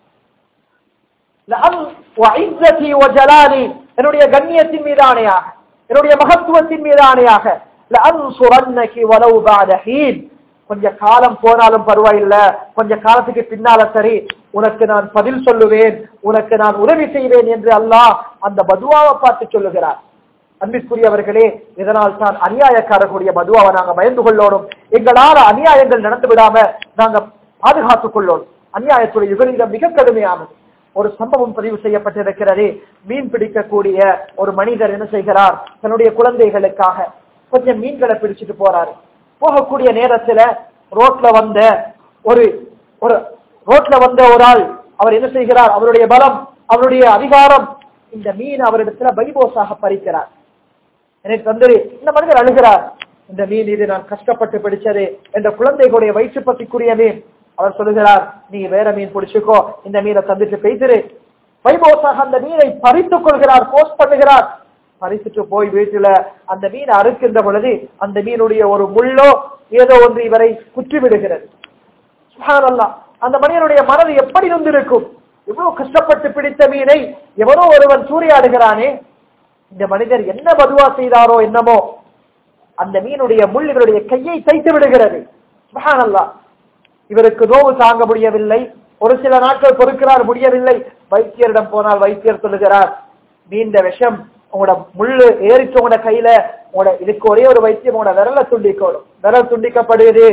லஅன் வஇஸ்ஸதி வஜலாலி என்னுடைய கண்ணியத்தின் மீது ஆணையாக என்னுடைய மகத்துவத்தின் மீது ஆணையாக லஅன்சுரன்னகி வலவ் பஅத ஹீன் கொஞ்ச காலம் போனாலும் பரவாயில்ல கொஞ்ச காலத்துக்கு பின்னால சரி உனக்கு நான் பதில் சொல்லுவேன் உனக்கு நான் உதவி செய்வேன் என்று அல்லாஹ் அந்த பதுவாவை பார்த்து சொல்லுகிறார் அன்பிற்குரியவர்களே இதனால் தான் அநியாயக்காரர்களுடைய பதுவாவை நாங்க பயந்து கொள்ளணும் எங்களால அநியாயங்கள் நடந்து விடாம நாங்க பாதுகாத்துக் கொள்ளணும் அநியாயத்துடைய விபரீதம் மிக கடுமையானது ஒரு சம்பவம் பதிவு செய்யப்பட்டிருக்கிறது மீன் பிடிக்கக்கூடிய ஒரு மனிதர் என்ன செய்கிறார் தன்னுடைய குழந்தைகளுக்காக கொஞ்சம் மீன்களை பிடிச்சிட்டு போறாரு போகக்கூடிய நேரத்துல ரோட்ல வந்த ஒரு ஒரு ரோட்ல வந்த ஒரு ஆள் அவர் என்ன செய்கிறார் அவருடைய பலம் அவருடைய அதிகாரம் இந்த மீன் அவரிடத்துல பைபோஸாக பறிக்கிறார் எனக்கு தந்தரி இந்த மனிதர் அழுகிறார் இந்த மீன் இது நான் கஷ்டப்பட்டு பிடிச்சது என்ற குழந்தைகளுடைய வயிற்று பத்திக்குரிய மீன் அவர் சொல்லுகிறார் நீ வேற மீன் பிடிச்சுக்கோ இந்த மீனை தந்துட்டு பெய்திரு வைபோசாக அந்த மீனை பறித்துக் கொள்கிறார் போஸ்ட் பண்ணுகிறார் பறித்துட்டு போய் வீட்டுல அந்த மீனை அறுக்கின்ற பொழுது அந்த மீனுடைய ஒரு முள்ளோ ஏதோ ஒன்று இவரை குற்றி விடுகிறது சுப்ஹானல்லாஹ். அந்த மனிதனுடைய மனது எப்படி இருந்திருக்கும் இவ்வளவு கஷ்டப்பட்டு பிடித்த மீனை எவனோ ஒருவன் சூறையாடுகிறானே இந்த மனிதர் என்ன பதுவா செய்தாரோ என்னமோ அந்த மீனுடைய முள் இவருடைய கையை தைத்து விடுகிறது சுப்ஹானல்லாஹ். இவருக்கு நோவு தாங்க முடியவில்லை ஒரு சில நாட்கள் பொறுக்கிறார் முடியவில்லை வைத்தியரிடம் போனால் வைத்தியர் சொல்லுகிறார் நீண்ட விஷம் உங்களோட முள்ளு ஏறிச்சு உங்களோட கையில உங்களோட இதுக்கு ஒரே ஒரு வைத்தியம் உங்களோட விரல துண்டிக்கணும் விரல் துண்டிக்கப்படுது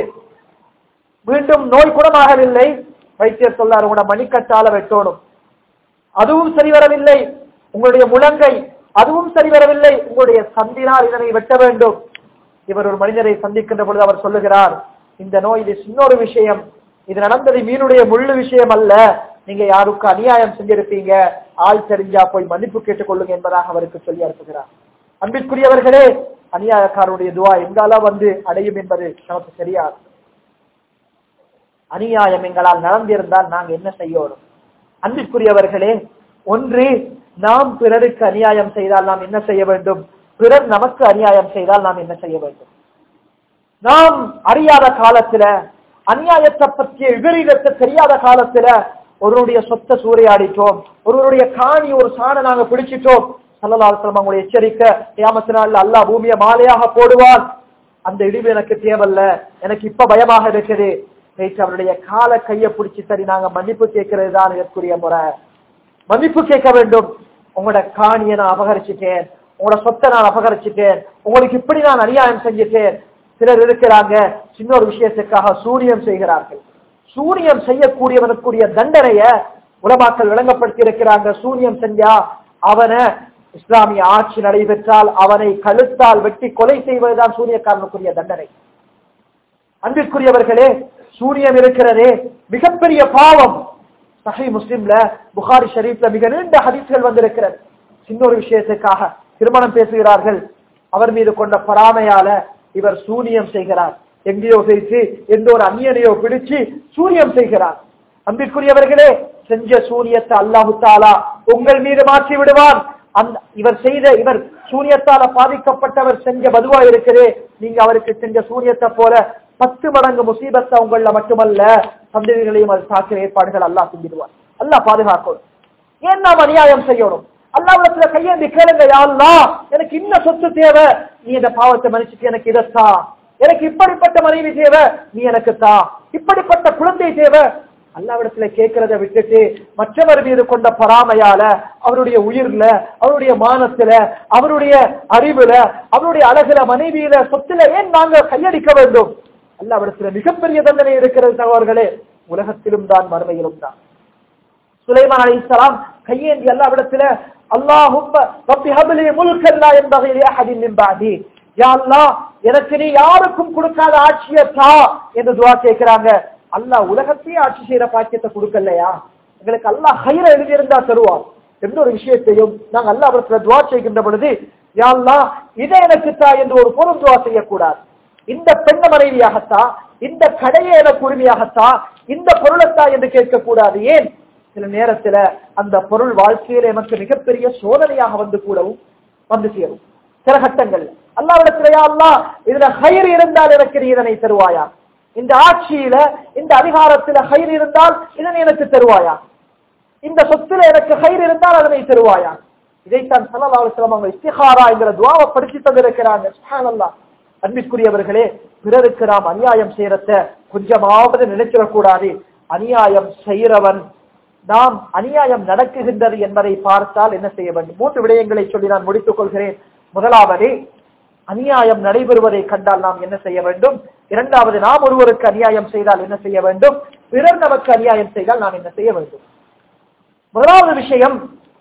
மீண்டும் நோய் குணமாகவில்லை வைத்தியர் சொல்லார் உங்களோட மணிக்கட்டால வெட்டணும் அதுவும் சரி வரவில்லை உங்களுடைய முழங்கை அதுவும் சரி வரவில்லை உங்களுடைய சந்தினால் இதனை வெட்ட வேண்டும் இவர் ஒரு மனிதரை சந்திக்கின்ற பொழுது அவர் சொல்லுகிறார் இந்த நோய் இது இன்னொரு விஷயம் இது நடந்தது மீனுடைய முள்ளு விஷயம் அல்ல நீங்க யாருக்கு அநியாயம் செஞ்சிருப்பீங்க ஆள் தெரிஞ்சா போய் மன்னிப்பு கேட்டுக் கொள்ளுங்க என்பதாக அவருக்கு சொல்லி அனுப்புகிறார் அன்பிற்குரியவர்களே அநியாயக்காரருடைய துவா எங்கால வந்து அடையும் என்பது நமக்கு தெரியாது அநியாயம் எங்களால் நடந்திருந்தால் நாங்க என்ன செய்யணும் அன்பிற்குரியவர்களே ஒன்று நாம் பிறருக்கு அநியாயம் செய்தால் நாம் என்ன செய்ய வேண்டும் பிறர் நமக்கு அநியாயம் செய்தால் நாம் என்ன செய்ய வேண்டும் நாம் அறியாத காலத்துல அநியாயத்தை பற்றிய விபரீதத்தை தெரியாத காலத்துல ஒருவருடைய சொத்தை சூறையாடிட்டோம் ஒருவருடைய காணி ஒரு சாணை நாங்க பிடிச்சிட்டோம் சல்லலாசலம் அவங்களுடைய எச்சரிக்கை ஏமத்தினால அல்லாஹ் பூமியை மாலையாக போடுவான் அந்த இடிவு எனக்கு தேவையில்ல எனக்கு இப்ப பயமாக இருக்குது நேற்று அவருடைய கால கையை பிடிச்சி சரி நாங்க மன்னிப்பு கேட்கறது தான் இதற்குரிய முறை மன்னிப்பு கேட்க வேண்டும் உங்களோட காணியை நான் அபகரிச்சுட்டேன் உங்களோட சொத்தை நான் அபகரிச்சுட்டேன் உங்களுக்கு இப்படி நான் அநியாயம் செஞ்சுட்டேன் சிலர் இருக்கிறாங்க சின்ன ஒரு விஷயத்துக்காக சூரியம் செய்கிறார்கள் சூரியம் செய்யக்கூடியவனுக்குரிய தண்டனைய உலமாக்கள் விளங்கப்படுத்தி இருக்கிறாங்க சூரியம் செஞ்சா அவனை இஸ்லாமிய ஆட்சி நடைபெற்றால் அவனை கழுத்தால் வெட்டி கொலை செய்வதுதான் சூரியக்காரனுக்குரிய தண்டனை அன்பிற்குரியவர்களே சூரியம் இருக்கிறதே மிகப்பெரிய பாவம் சஹி முஸ்லிம்ல புகாரி ஷரீஃப்ல மிக நீண்ட ஹதீஸ்கள் வந்திருக்கிறது சின்ன ஒரு விஷயத்துக்காக திருமணம் பேசுகிறார்கள் அவர் மீது கொண்ட பொறாமையால இவர் சூனியம் செய்கிறார் எங்கேயோ வைத்து எந்த ஒரு அந்நியனையோ பிடிச்சு சூனியம் செய்கிறார் அன்பிற்குரியவர்களே செஞ்ச சூனியத்தை அல்லாஹு தாலா உங்கள் மீது மாற்றி விடுவான் அந்த இவர் செய்த இவர் சூனியத்தால பாதிக்கப்பட்டவர் செஞ்ச பதுவா இருக்கிறே நீங்க அவருக்கு செஞ்ச சூனியத்தை போல பத்து மடங்கு முசீபத்தை உங்கள மட்டுமல்ல சந்ததிகளையும் அது தாக்கிற ஏற்பாடுகள் அல்லாஹ் செஞ்சிடுவார் அல்லாஹ் பாதுகாக்கணும் ஏன் நாம் அநியாயம் செய்யணும் அல்லாவிடத்துல கையேந்தி கேளுங்க யா அல்லாஹ் எனக்கு இன்ன சொத்து தேவை நீ இந்த பாவத்தை மன்னிச்சுட்டு எனக்கு இதத்தா எனக்கு இப்படிப்பட்ட மனைவி தேவை நீ எனக்கு தா இப்படிப்பட்ட குழந்தை தேவை அல்லாவிடத்துல கேட்கிறத விட்டுட்டு மற்றவர் மீது கொண்ட பொறாமையால அவருடைய உயிர்ல அவருடைய மானத்துல அவருடைய அறிவுல அவருடைய அழகுல மனைவியில சொத்துல ஏன் நாங்க கையடிக்க வேண்டும் அல்லாவிடத்துல மிகப்பெரிய தண்டனை இருக்கிறது சகோதரர்களே உலகத்திலும் தான் மறுமையிலும் தான் சுலைமான் அலி இஸ்லாம் கையேந்தி அல்லாவிடத்துல அல்லாஹும் ரப்பி ஹப்லி முல்கன் லா யன்பகி லி அஹதின் மின் பஅதி யா அல்லாஹ் எனக்கு நீ யாருக்கும் கொடுக்காத ஆட்சியை தா என்று துஆ கேட்கிறாங்க அல்லாஹ் உலகத்தையே ஆட்சி செய்யற பாக்கியத்தை கொடுக்கலையா எங்களுக்கு அல்லாஹ் ஹைர எழுதி இருந்தா தருவான் எந்த ஒரு விஷயத்தையும் நாங்க அல்லாஹ் துவா செய்கின்ற பொழுது யா அல்லாஹ் இதை எனக்கு தா என்று ஒரு பொருள் துவா செய்யக்கூடாது இந்த பெண்ண மனைவியாகத்தா இந்த கடையை எனக்கு உரிமையாகத்தா இந்த பொருளத்தா என்று கேட்கக்கூடாது ஏன் சில நேரத்துல அந்த பொருள் வாழ்க்கையில எனக்கு மிகப்பெரிய சோதனையாக வந்து கூடவும் வந்து சேரும் சில கட்டங்கள் அல்லாவிடத்திலேயா அல்லா இதுல ஹைர் இருந்தால் எனக்கு நீ இதனை தருவாயா இந்த ஆட்சியில இந்த அதிகாரத்துல ஹைர் இருந்தால் இதனை எனக்கு தருவாயா இந்த சொத்துல எனக்கு ஹைர் இருந்தால் அதனை தருவாயா இதைத்தான் சல்லல்லாஹு அலைஹி வஸல்லம் அவங்க இஸ்திகாரா என்கிற துவாவை படிச்சு தந்திருக்கிறாங்க சுப்ஹானல்லாஹ் அன்பிற்குரியவர்களே பிறருக்கு நாம் அநியாயம் செய்யறத கொஞ்சமாவது நினைச்சிடக்கூடாது அநியாயம் செய்யறவன் நாம் அநியாயம் நடக்குகின்றது என்பதை பார்த்தால் என்ன செய்ய வேண்டும் மூன்று விடயங்களை சொல்லி நான் முடித்துக் கொள்கிறேன் முதலாவது அநியாயம் நடைபெறுவதை கண்டால் நாம் என்ன செய்ய வேண்டும் இரண்டாவது நாம் ஒருவருக்கு அநியாயம் செய்தால் என்ன செய்ய வேண்டும் பிறர் நமக்கு அநியாயம் செய்தால் நாம் என்ன செய்ய வேண்டும் முதலாவது விஷயம்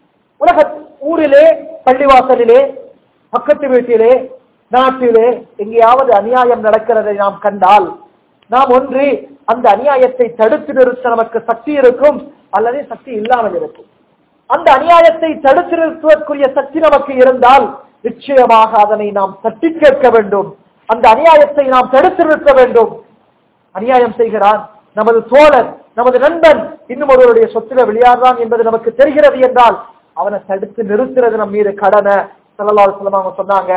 உலக ஊரிலே பள்ளிவாசலிலே பக்கத்து வீட்டிலே நாட்டிலே எங்கேயாவது அநியாயம் நடக்கிறதை நாம் கண்டால் நாம் ஒன்று அந்த அநியாயத்தை தடுத்து நிறுத்த நமக்கு சக்தி இருக்கும் அல்லது சக்தி இல்லாமல் இருக்கும் அந்த அநியாயத்தை தடுத்து நிறுத்துவதற்குரிய சக்தி நமக்கு இருந்தால் நிச்சயமாக அதனை நாம் தட்டி கேட்க வேண்டும் அந்த அநியாயத்தை நாம் தடுத்து நிறுத்த வேண்டும் அநியாயம் செய்கிறான் நமது தோழர் நமது நண்பன் இன்னும் ஒருவருடைய சொத்துல விளையாடுறான் என்பது நமக்கு தெரிகிறது என்றால் அவனை தடுத்து நிறுத்துறது நம் மீது கடனை செல்லலால் செல்லமாக சொன்னாங்க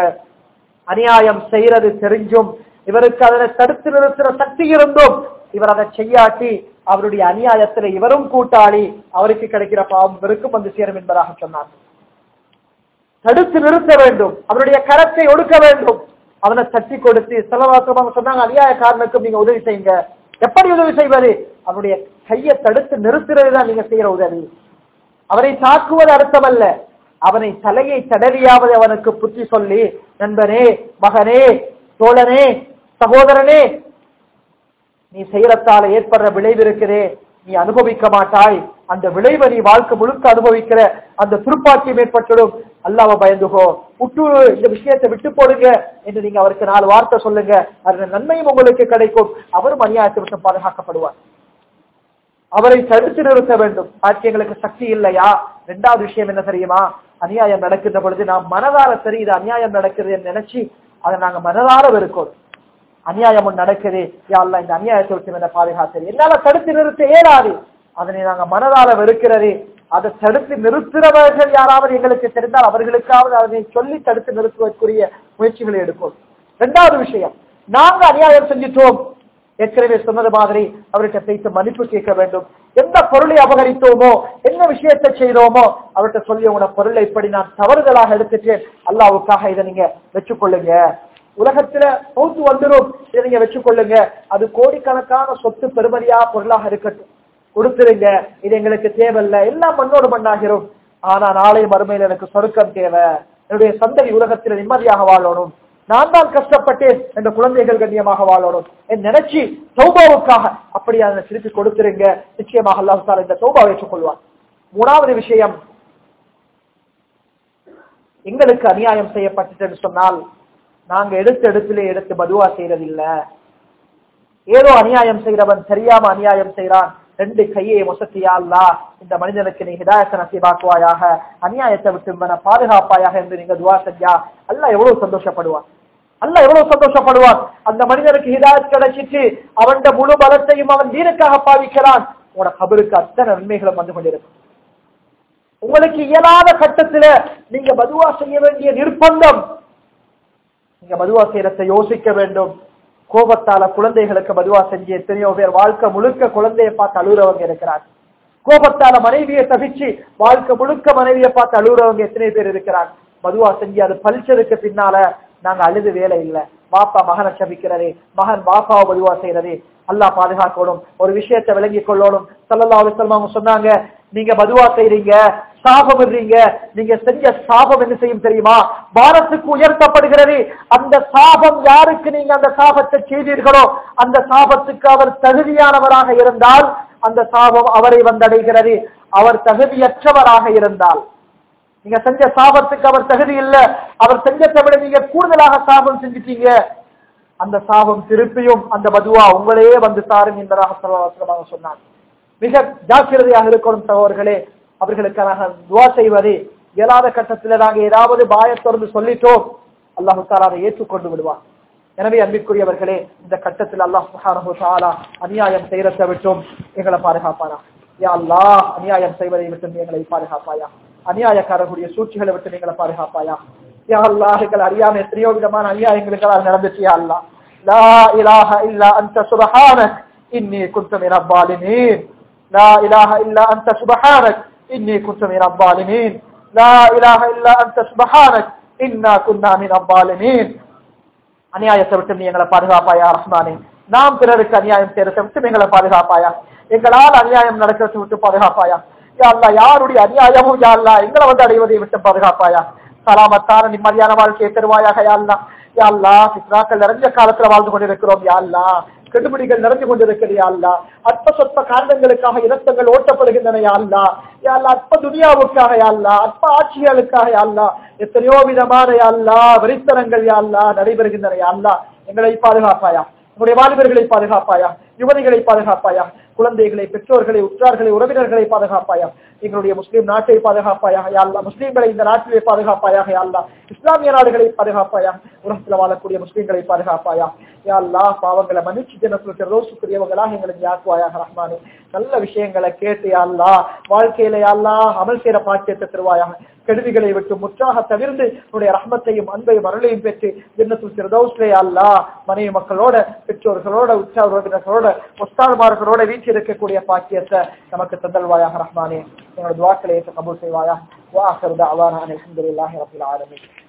அநியாயம் செய்யறது தெரிஞ்சும் இவருக்கு அதனை தடுத்து நிறுத்துற சக்தி இருந்தும் இவர் அதை செய்யாட்டி அவருடைய அநியாயத்துல இவரும் கூட்டாளி அவருக்கு கிடைக்கிற பாவம் இவருக்கும் வந்து சேரும் என்பதாக சொன்னார் தடுத்து நிறுத்த வேண்டும் அவருடைய கரத்தை ஒடுக்க வேண்டும் அவனை தட்டி கொடுத்து செலவாசமாக சொன்னாங்க அநியாயக்காரனுக்கும் நீங்க உதவி செய்யுங்க எப்படி உதவி செய்வது அவருடைய கையை தடுத்து நிறுத்துறது தான் நீங்க செய்யற உதவி அவரை தாக்குவது அர்த்தமல்ல அவனை தலையை தடவியாவது அவனுக்கு புத்தி சொல்லி நண்பனே மகனே தோழனே சகோதரனே நீ செய்யறத்தால ஏற்படுற விளைவு இருக்கிறே நீ அனுபவிக்க மாட்டாய் அந்த விளைவை நீ வாழ்க்கை முழுக்க அனுபவிக்கிற அந்த துருப்பாட்சியம் ஏற்பட்டுடும் அல்லாம பயந்துகோ விட்டு இந்த விஷயத்தை விட்டு போடுங்க என்று நீங்க அவருக்கு நாலு வார்த்தை சொல்லுங்க அந்த நன்மையும் உங்களுக்கு கிடைக்கும் அவரும் அநியாயத்தை விட்டு பாதுகாக்கப்படுவார் அவரை தடுத்து நிறுத்த வேண்டும் ஆட்சியங்களுக்கு சக்தி இல்லையா ரெண்டாவது விஷயம் என்ன தெரியுமா அநியாயம் நடக்கின்ற பொழுது நாம் மனதார சரி இது அநியாயம் நடக்குது நினைச்சு அதை நாங்க மனதார வெறுக்கணும் அநியாயம் ஒண்ணு நடக்குது யாழ்லா இந்த அநியாயத்தை விட்டு என்ன பாதுகாத்தது என்னால தடுத்து நிறுத்த இயலாது அதனை நாங்க மனதால வெறுக்கிறது அதை தடுத்து நிறுத்துறவர்கள் யாராவது எங்களுக்கு தெரிந்தால் அவர்களுக்காவது அதனை சொல்லி தடுத்து நிறுத்துவதற்குரிய முயற்சிகளை எடுப்போம் இரண்டாவது விஷயம் நாங்க அநியாயம் செஞ்சிட்டோம் ஏற்கனவே சொன்னது மாதிரி அவர்கிட்ட பேசி மன்னிப்பு கேட்க வேண்டும் எந்த பொருளை அபகரித்தோமோ என்ன விஷயத்தை செய்தோமோ அவர்கிட்ட சொல்லி உங்களோட பொருளை இப்படி நான் தவறுதலாக எடுத்துட்டேன் அல்லாவுக்காக இதை நீங்க வச்சுக்கொள்ளுங்க உலகத்துல பௌத்து வந்துடும் இதை நீங்க வச்சுக்கொள்ளுங்க அது கோடிக்கணக்கான சொத்து பெருமதியா பொருளாக இருக்கட்டும் கொடுத்துருங்க இது எங்களுக்கு தேவையில்ல எல்லாம் மண்ணோடு மண்ணாகிறோம் ஆனா நாளை மறுமையில் எனக்கு சொருக்கம் தேவை என்னுடைய சந்ததி உலகத்தில் நிம்மதியாக வாழணும் நான் தான் கஷ்டப்பட்டேன் என்ற குழந்தைகள் கண்ணியமாக வாழணும் என் நினைச்சு சௌபாவுக்காக அப்படி அதை திருப்பி கொடுத்துருங்க நிச்சயமாக அல்லாஹ் தாலா இந்த சௌபாவை ஏற்றுக்கொள்வார் மூணாவது விஷயம் எங்களுக்கு அநியாயம் செய்யப்பட்டுன்னு சொன்னால் நாங்க எடுத்த இடத்திலே எடுத்து பதுவா செய்யறதில்லை ஏதோ அநியாயம் செய்கிறவன் தெரியாம அநியாயம் செய்யறான் ரெண்டு கையை முசத்தியா அல்லா இந்த மனிதனுக்கு நீ ஹிதாயத்தை நசீபாக்குவாயாக அநியாயத்தை விட்டு இவனை பாதுகாப்பாயாக என்று நீங்க துவா செஞ்சா அல்லாஹ் எவ்வளவு சந்தோஷப்படுவான் அல்லாஹ் எவ்வளவு சந்தோஷப்படுவான் அந்த மனிதனுக்கு ஹிதாயத் கிடைச்சிட்டு அவன் முழு பலத்தையும் அவன் தீனுக்காக பாவிக்கிறான் உனக்கு கபருக்கு அத்தனை நன்மைகளும் வந்து கொண்டிருக்கும் உங்களுக்கு இயலாத கட்டத்துல நீங்க பதுவா செய்ய வேண்டிய நிர்பந்தம் நீங்க மதுவா செய்யறதை யோசிக்க வேண்டும் கோபத்தால குழந்தைகளுக்கு மதுவா செஞ்சு எத்தனையோ பேர் வாழ்க்கை முழுக்க குழந்தையை பார்த்து அழுகுறவங்க இருக்கிறார் கோபத்தால மனைவியை தவிச்சு வாழ்க்கை முழுக்க மனைவியை பார்த்து அழுகுறவங்க எத்தனை பேர் இருக்கிறார் மதுவா செஞ்சு அது பழிச்சதுக்கு பின்னால நாங்க அழுது வேலை இல்லை பாப்பா மகனை சபிக்கிறது மகன் பாப்பாவை மதுவா செய்யறது அல்லாஹ் பாதுகாக்கணும் ஒரு விஷயத்தை விளங்கிக் கொள்ளணும் சல்லல்லா அலுவலம் அவங்க சொன்னாங்க நீங்க மதுவா செய்றீங்க சாபம் இடுறீங்க நீங்க செஞ்ச சாபம் என்ன செய்யும் தெரியுமா வாரத்துக்கு உயர்த்தப்படுகிறது அந்த சாபம் யாருக்கு நீங்க அந்த சாபத்தை செய்தீர்களோ அந்த சாபத்துக்கு அவர் தகுதியானவராக இருந்தால் அந்த சாபம் அவரை வந்தடைகிறது அவர் தகுதியற்றவராக இருந்தால் நீங்க செஞ்ச சாபத்துக்கு அவர் தகுதி இல்ல அவர் செஞ்சதை விட நீங்க கூடுதலாக சாபம் செஞ்சிட்டீங்க அந்த சாபம் திருப்பியும் அந்த பதுவா உங்களையே வந்து சாரும் என்பதாக சொல்லமாக சொன்னார் மிக ஜாக்கிரதையாக இருக்கணும் சகோதரர்களே அவர்களுக்காக துவா செய்வது இயலாத கட்டத்துல நாங்க ஏதாவது பாயத்தொடர்ந்து சொல்லிட்டோம் அல்லாஹு தாலா அதை ஏற்றுக்கொண்டு விடுவார் எனவே அன்பிற்குரியவர்களே இந்த கட்டத்தில் அல்லாஹ் சுஹானஹு தாலா அநியாயம் செய்யறதை விட்டும் எங்களை பாதுகாப்பானா யா அல்லாஹ் அநியாயம் செய்வதை விட்டும் எங்களை பாதுகாப்பாயா அநியாயக்காரர்களுடைய சூழ்ச்சிகளை விட்டு எங்களை பாதுகாப்பாயா யா அல்லாஹ் எங்களை அறியாம எத்தனையோ விதமான அநியாயங்களுக்கெல்லாம் நடந்துச்சு யா அல்லாஹ் லா இலாஹ இல்லா அன்த சுபஹானக் இன்னி குன்து மின الظالمين لا إله إلا أنت سبحانك إني كنت من الظالمين لا إله إلا أنت سبحانك إنا كنا من الظالمين அநியாயத்தை விட்டு நீ எங்களை பாதுகாப்பாயா ரஹ்மானே நாம் பிறருக்கு அநியாயம் செய்யறதை விட்டு எங்களை பாதுகாப்பாயா எங்களால் அநியாயம் நடக்கிறதை விட்டு பாதுகாப்பாயா யா அல்லாஹ் யாருடைய அநியாயமும் யா அல்லாஹ் எங்களை வந்து அடைவதை விட்டு பாதுகாப்பாயா சலாமத்தான நிம்மதியான வாழ்க்கையை தருவாயாக யா அல்லாஹ் யா அல்லாஹ் பித்ராக்கள் நிறைஞ்ச காலத்துல வாழ்ந்து கொண்டிருக்கிறோம் யா அல்லாஹ் கெடுபிடிகள் நிறைஞ்சு கொண்டிருக்கிறது யா அல்லாஹ் அற்ப சொற்ப காரணங்களுக்காக இரத்தங்கள் ஓட்டப்படுகின்றன யா அல்லாஹ் யா அல்லாஹ் அற்ப துனியாவுக்காக யா அல்லாஹ் அற்ப ஆட்சிகளுக்காக யா அல்லாஹ் எத்தனையோ விதமான யா அல்லாஹ் வெறித்தனங்கள் யா அல்லாஹ் நடைபெறுகின்றன யா அல்லாஹ் எங்களை பாதுகாப்பாயா உங்களுடைய வாலிபர்களை பாதுகாப்பாயா யுவதிகளை பாதுகாப்பாயா குழந்தைகளை பெற்றோர்களை உற்றார்களை உறவினர்களை பாதுகாப்பாயா எங்களுடைய முஸ்லீம் நாட்டை பாதுகாப்பாயாக யா அல்லாஹ் முஸ்லீம்களை இந்த நாட்டிலே பாதுகாப்பாயாக யா அல்லாஹ் இஸ்லாமிய நாடுகளை பாதுகாப்பாயா உலகத்தில் வாழக்கூடிய முஸ்லீம்களை பாதுகாப்பாயா யா அல்லாஹ் பாவங்களை மன்னிச்சு ஜனத்துக்கு ரோசுக்குரியவங்களாக எங்களுக்கு ஆக்குவாயாக ரஹ்மானே நல்ல விஷயங்களை கேட்டு யா அல்லாஹ் வாழ்க்கையில யா அல்லாஹ் அமல் செய்யற பாக்கியத்தை தருவாயாக கெடுதிகளை விட்டு முற்றாக தவிர்ந்து உன்னுடைய ரஹ்மத்தையும் அன்பையும் அருளையும் பெற்று ஜன்னத்துல் ஃபிர்தௌஸ்லே அல்லாஹ் மனைவி மக்களோட பெற்றோர்களோட உற்சாக உறவினர்களோட ஒஸ்தாதுமார்களோட வீட்டில் இருக்கக்கூடிய பாக்கியத்தை நமக்கு தந்தல்வாயாக ரஹ்மானே எங்களோட துவாக்களை ஏற்று கபூல் செய்வாயா வாஹர் தஅவானா அனில் ஹம்துலில்லாஹி ரப்பில் ஆலமீன்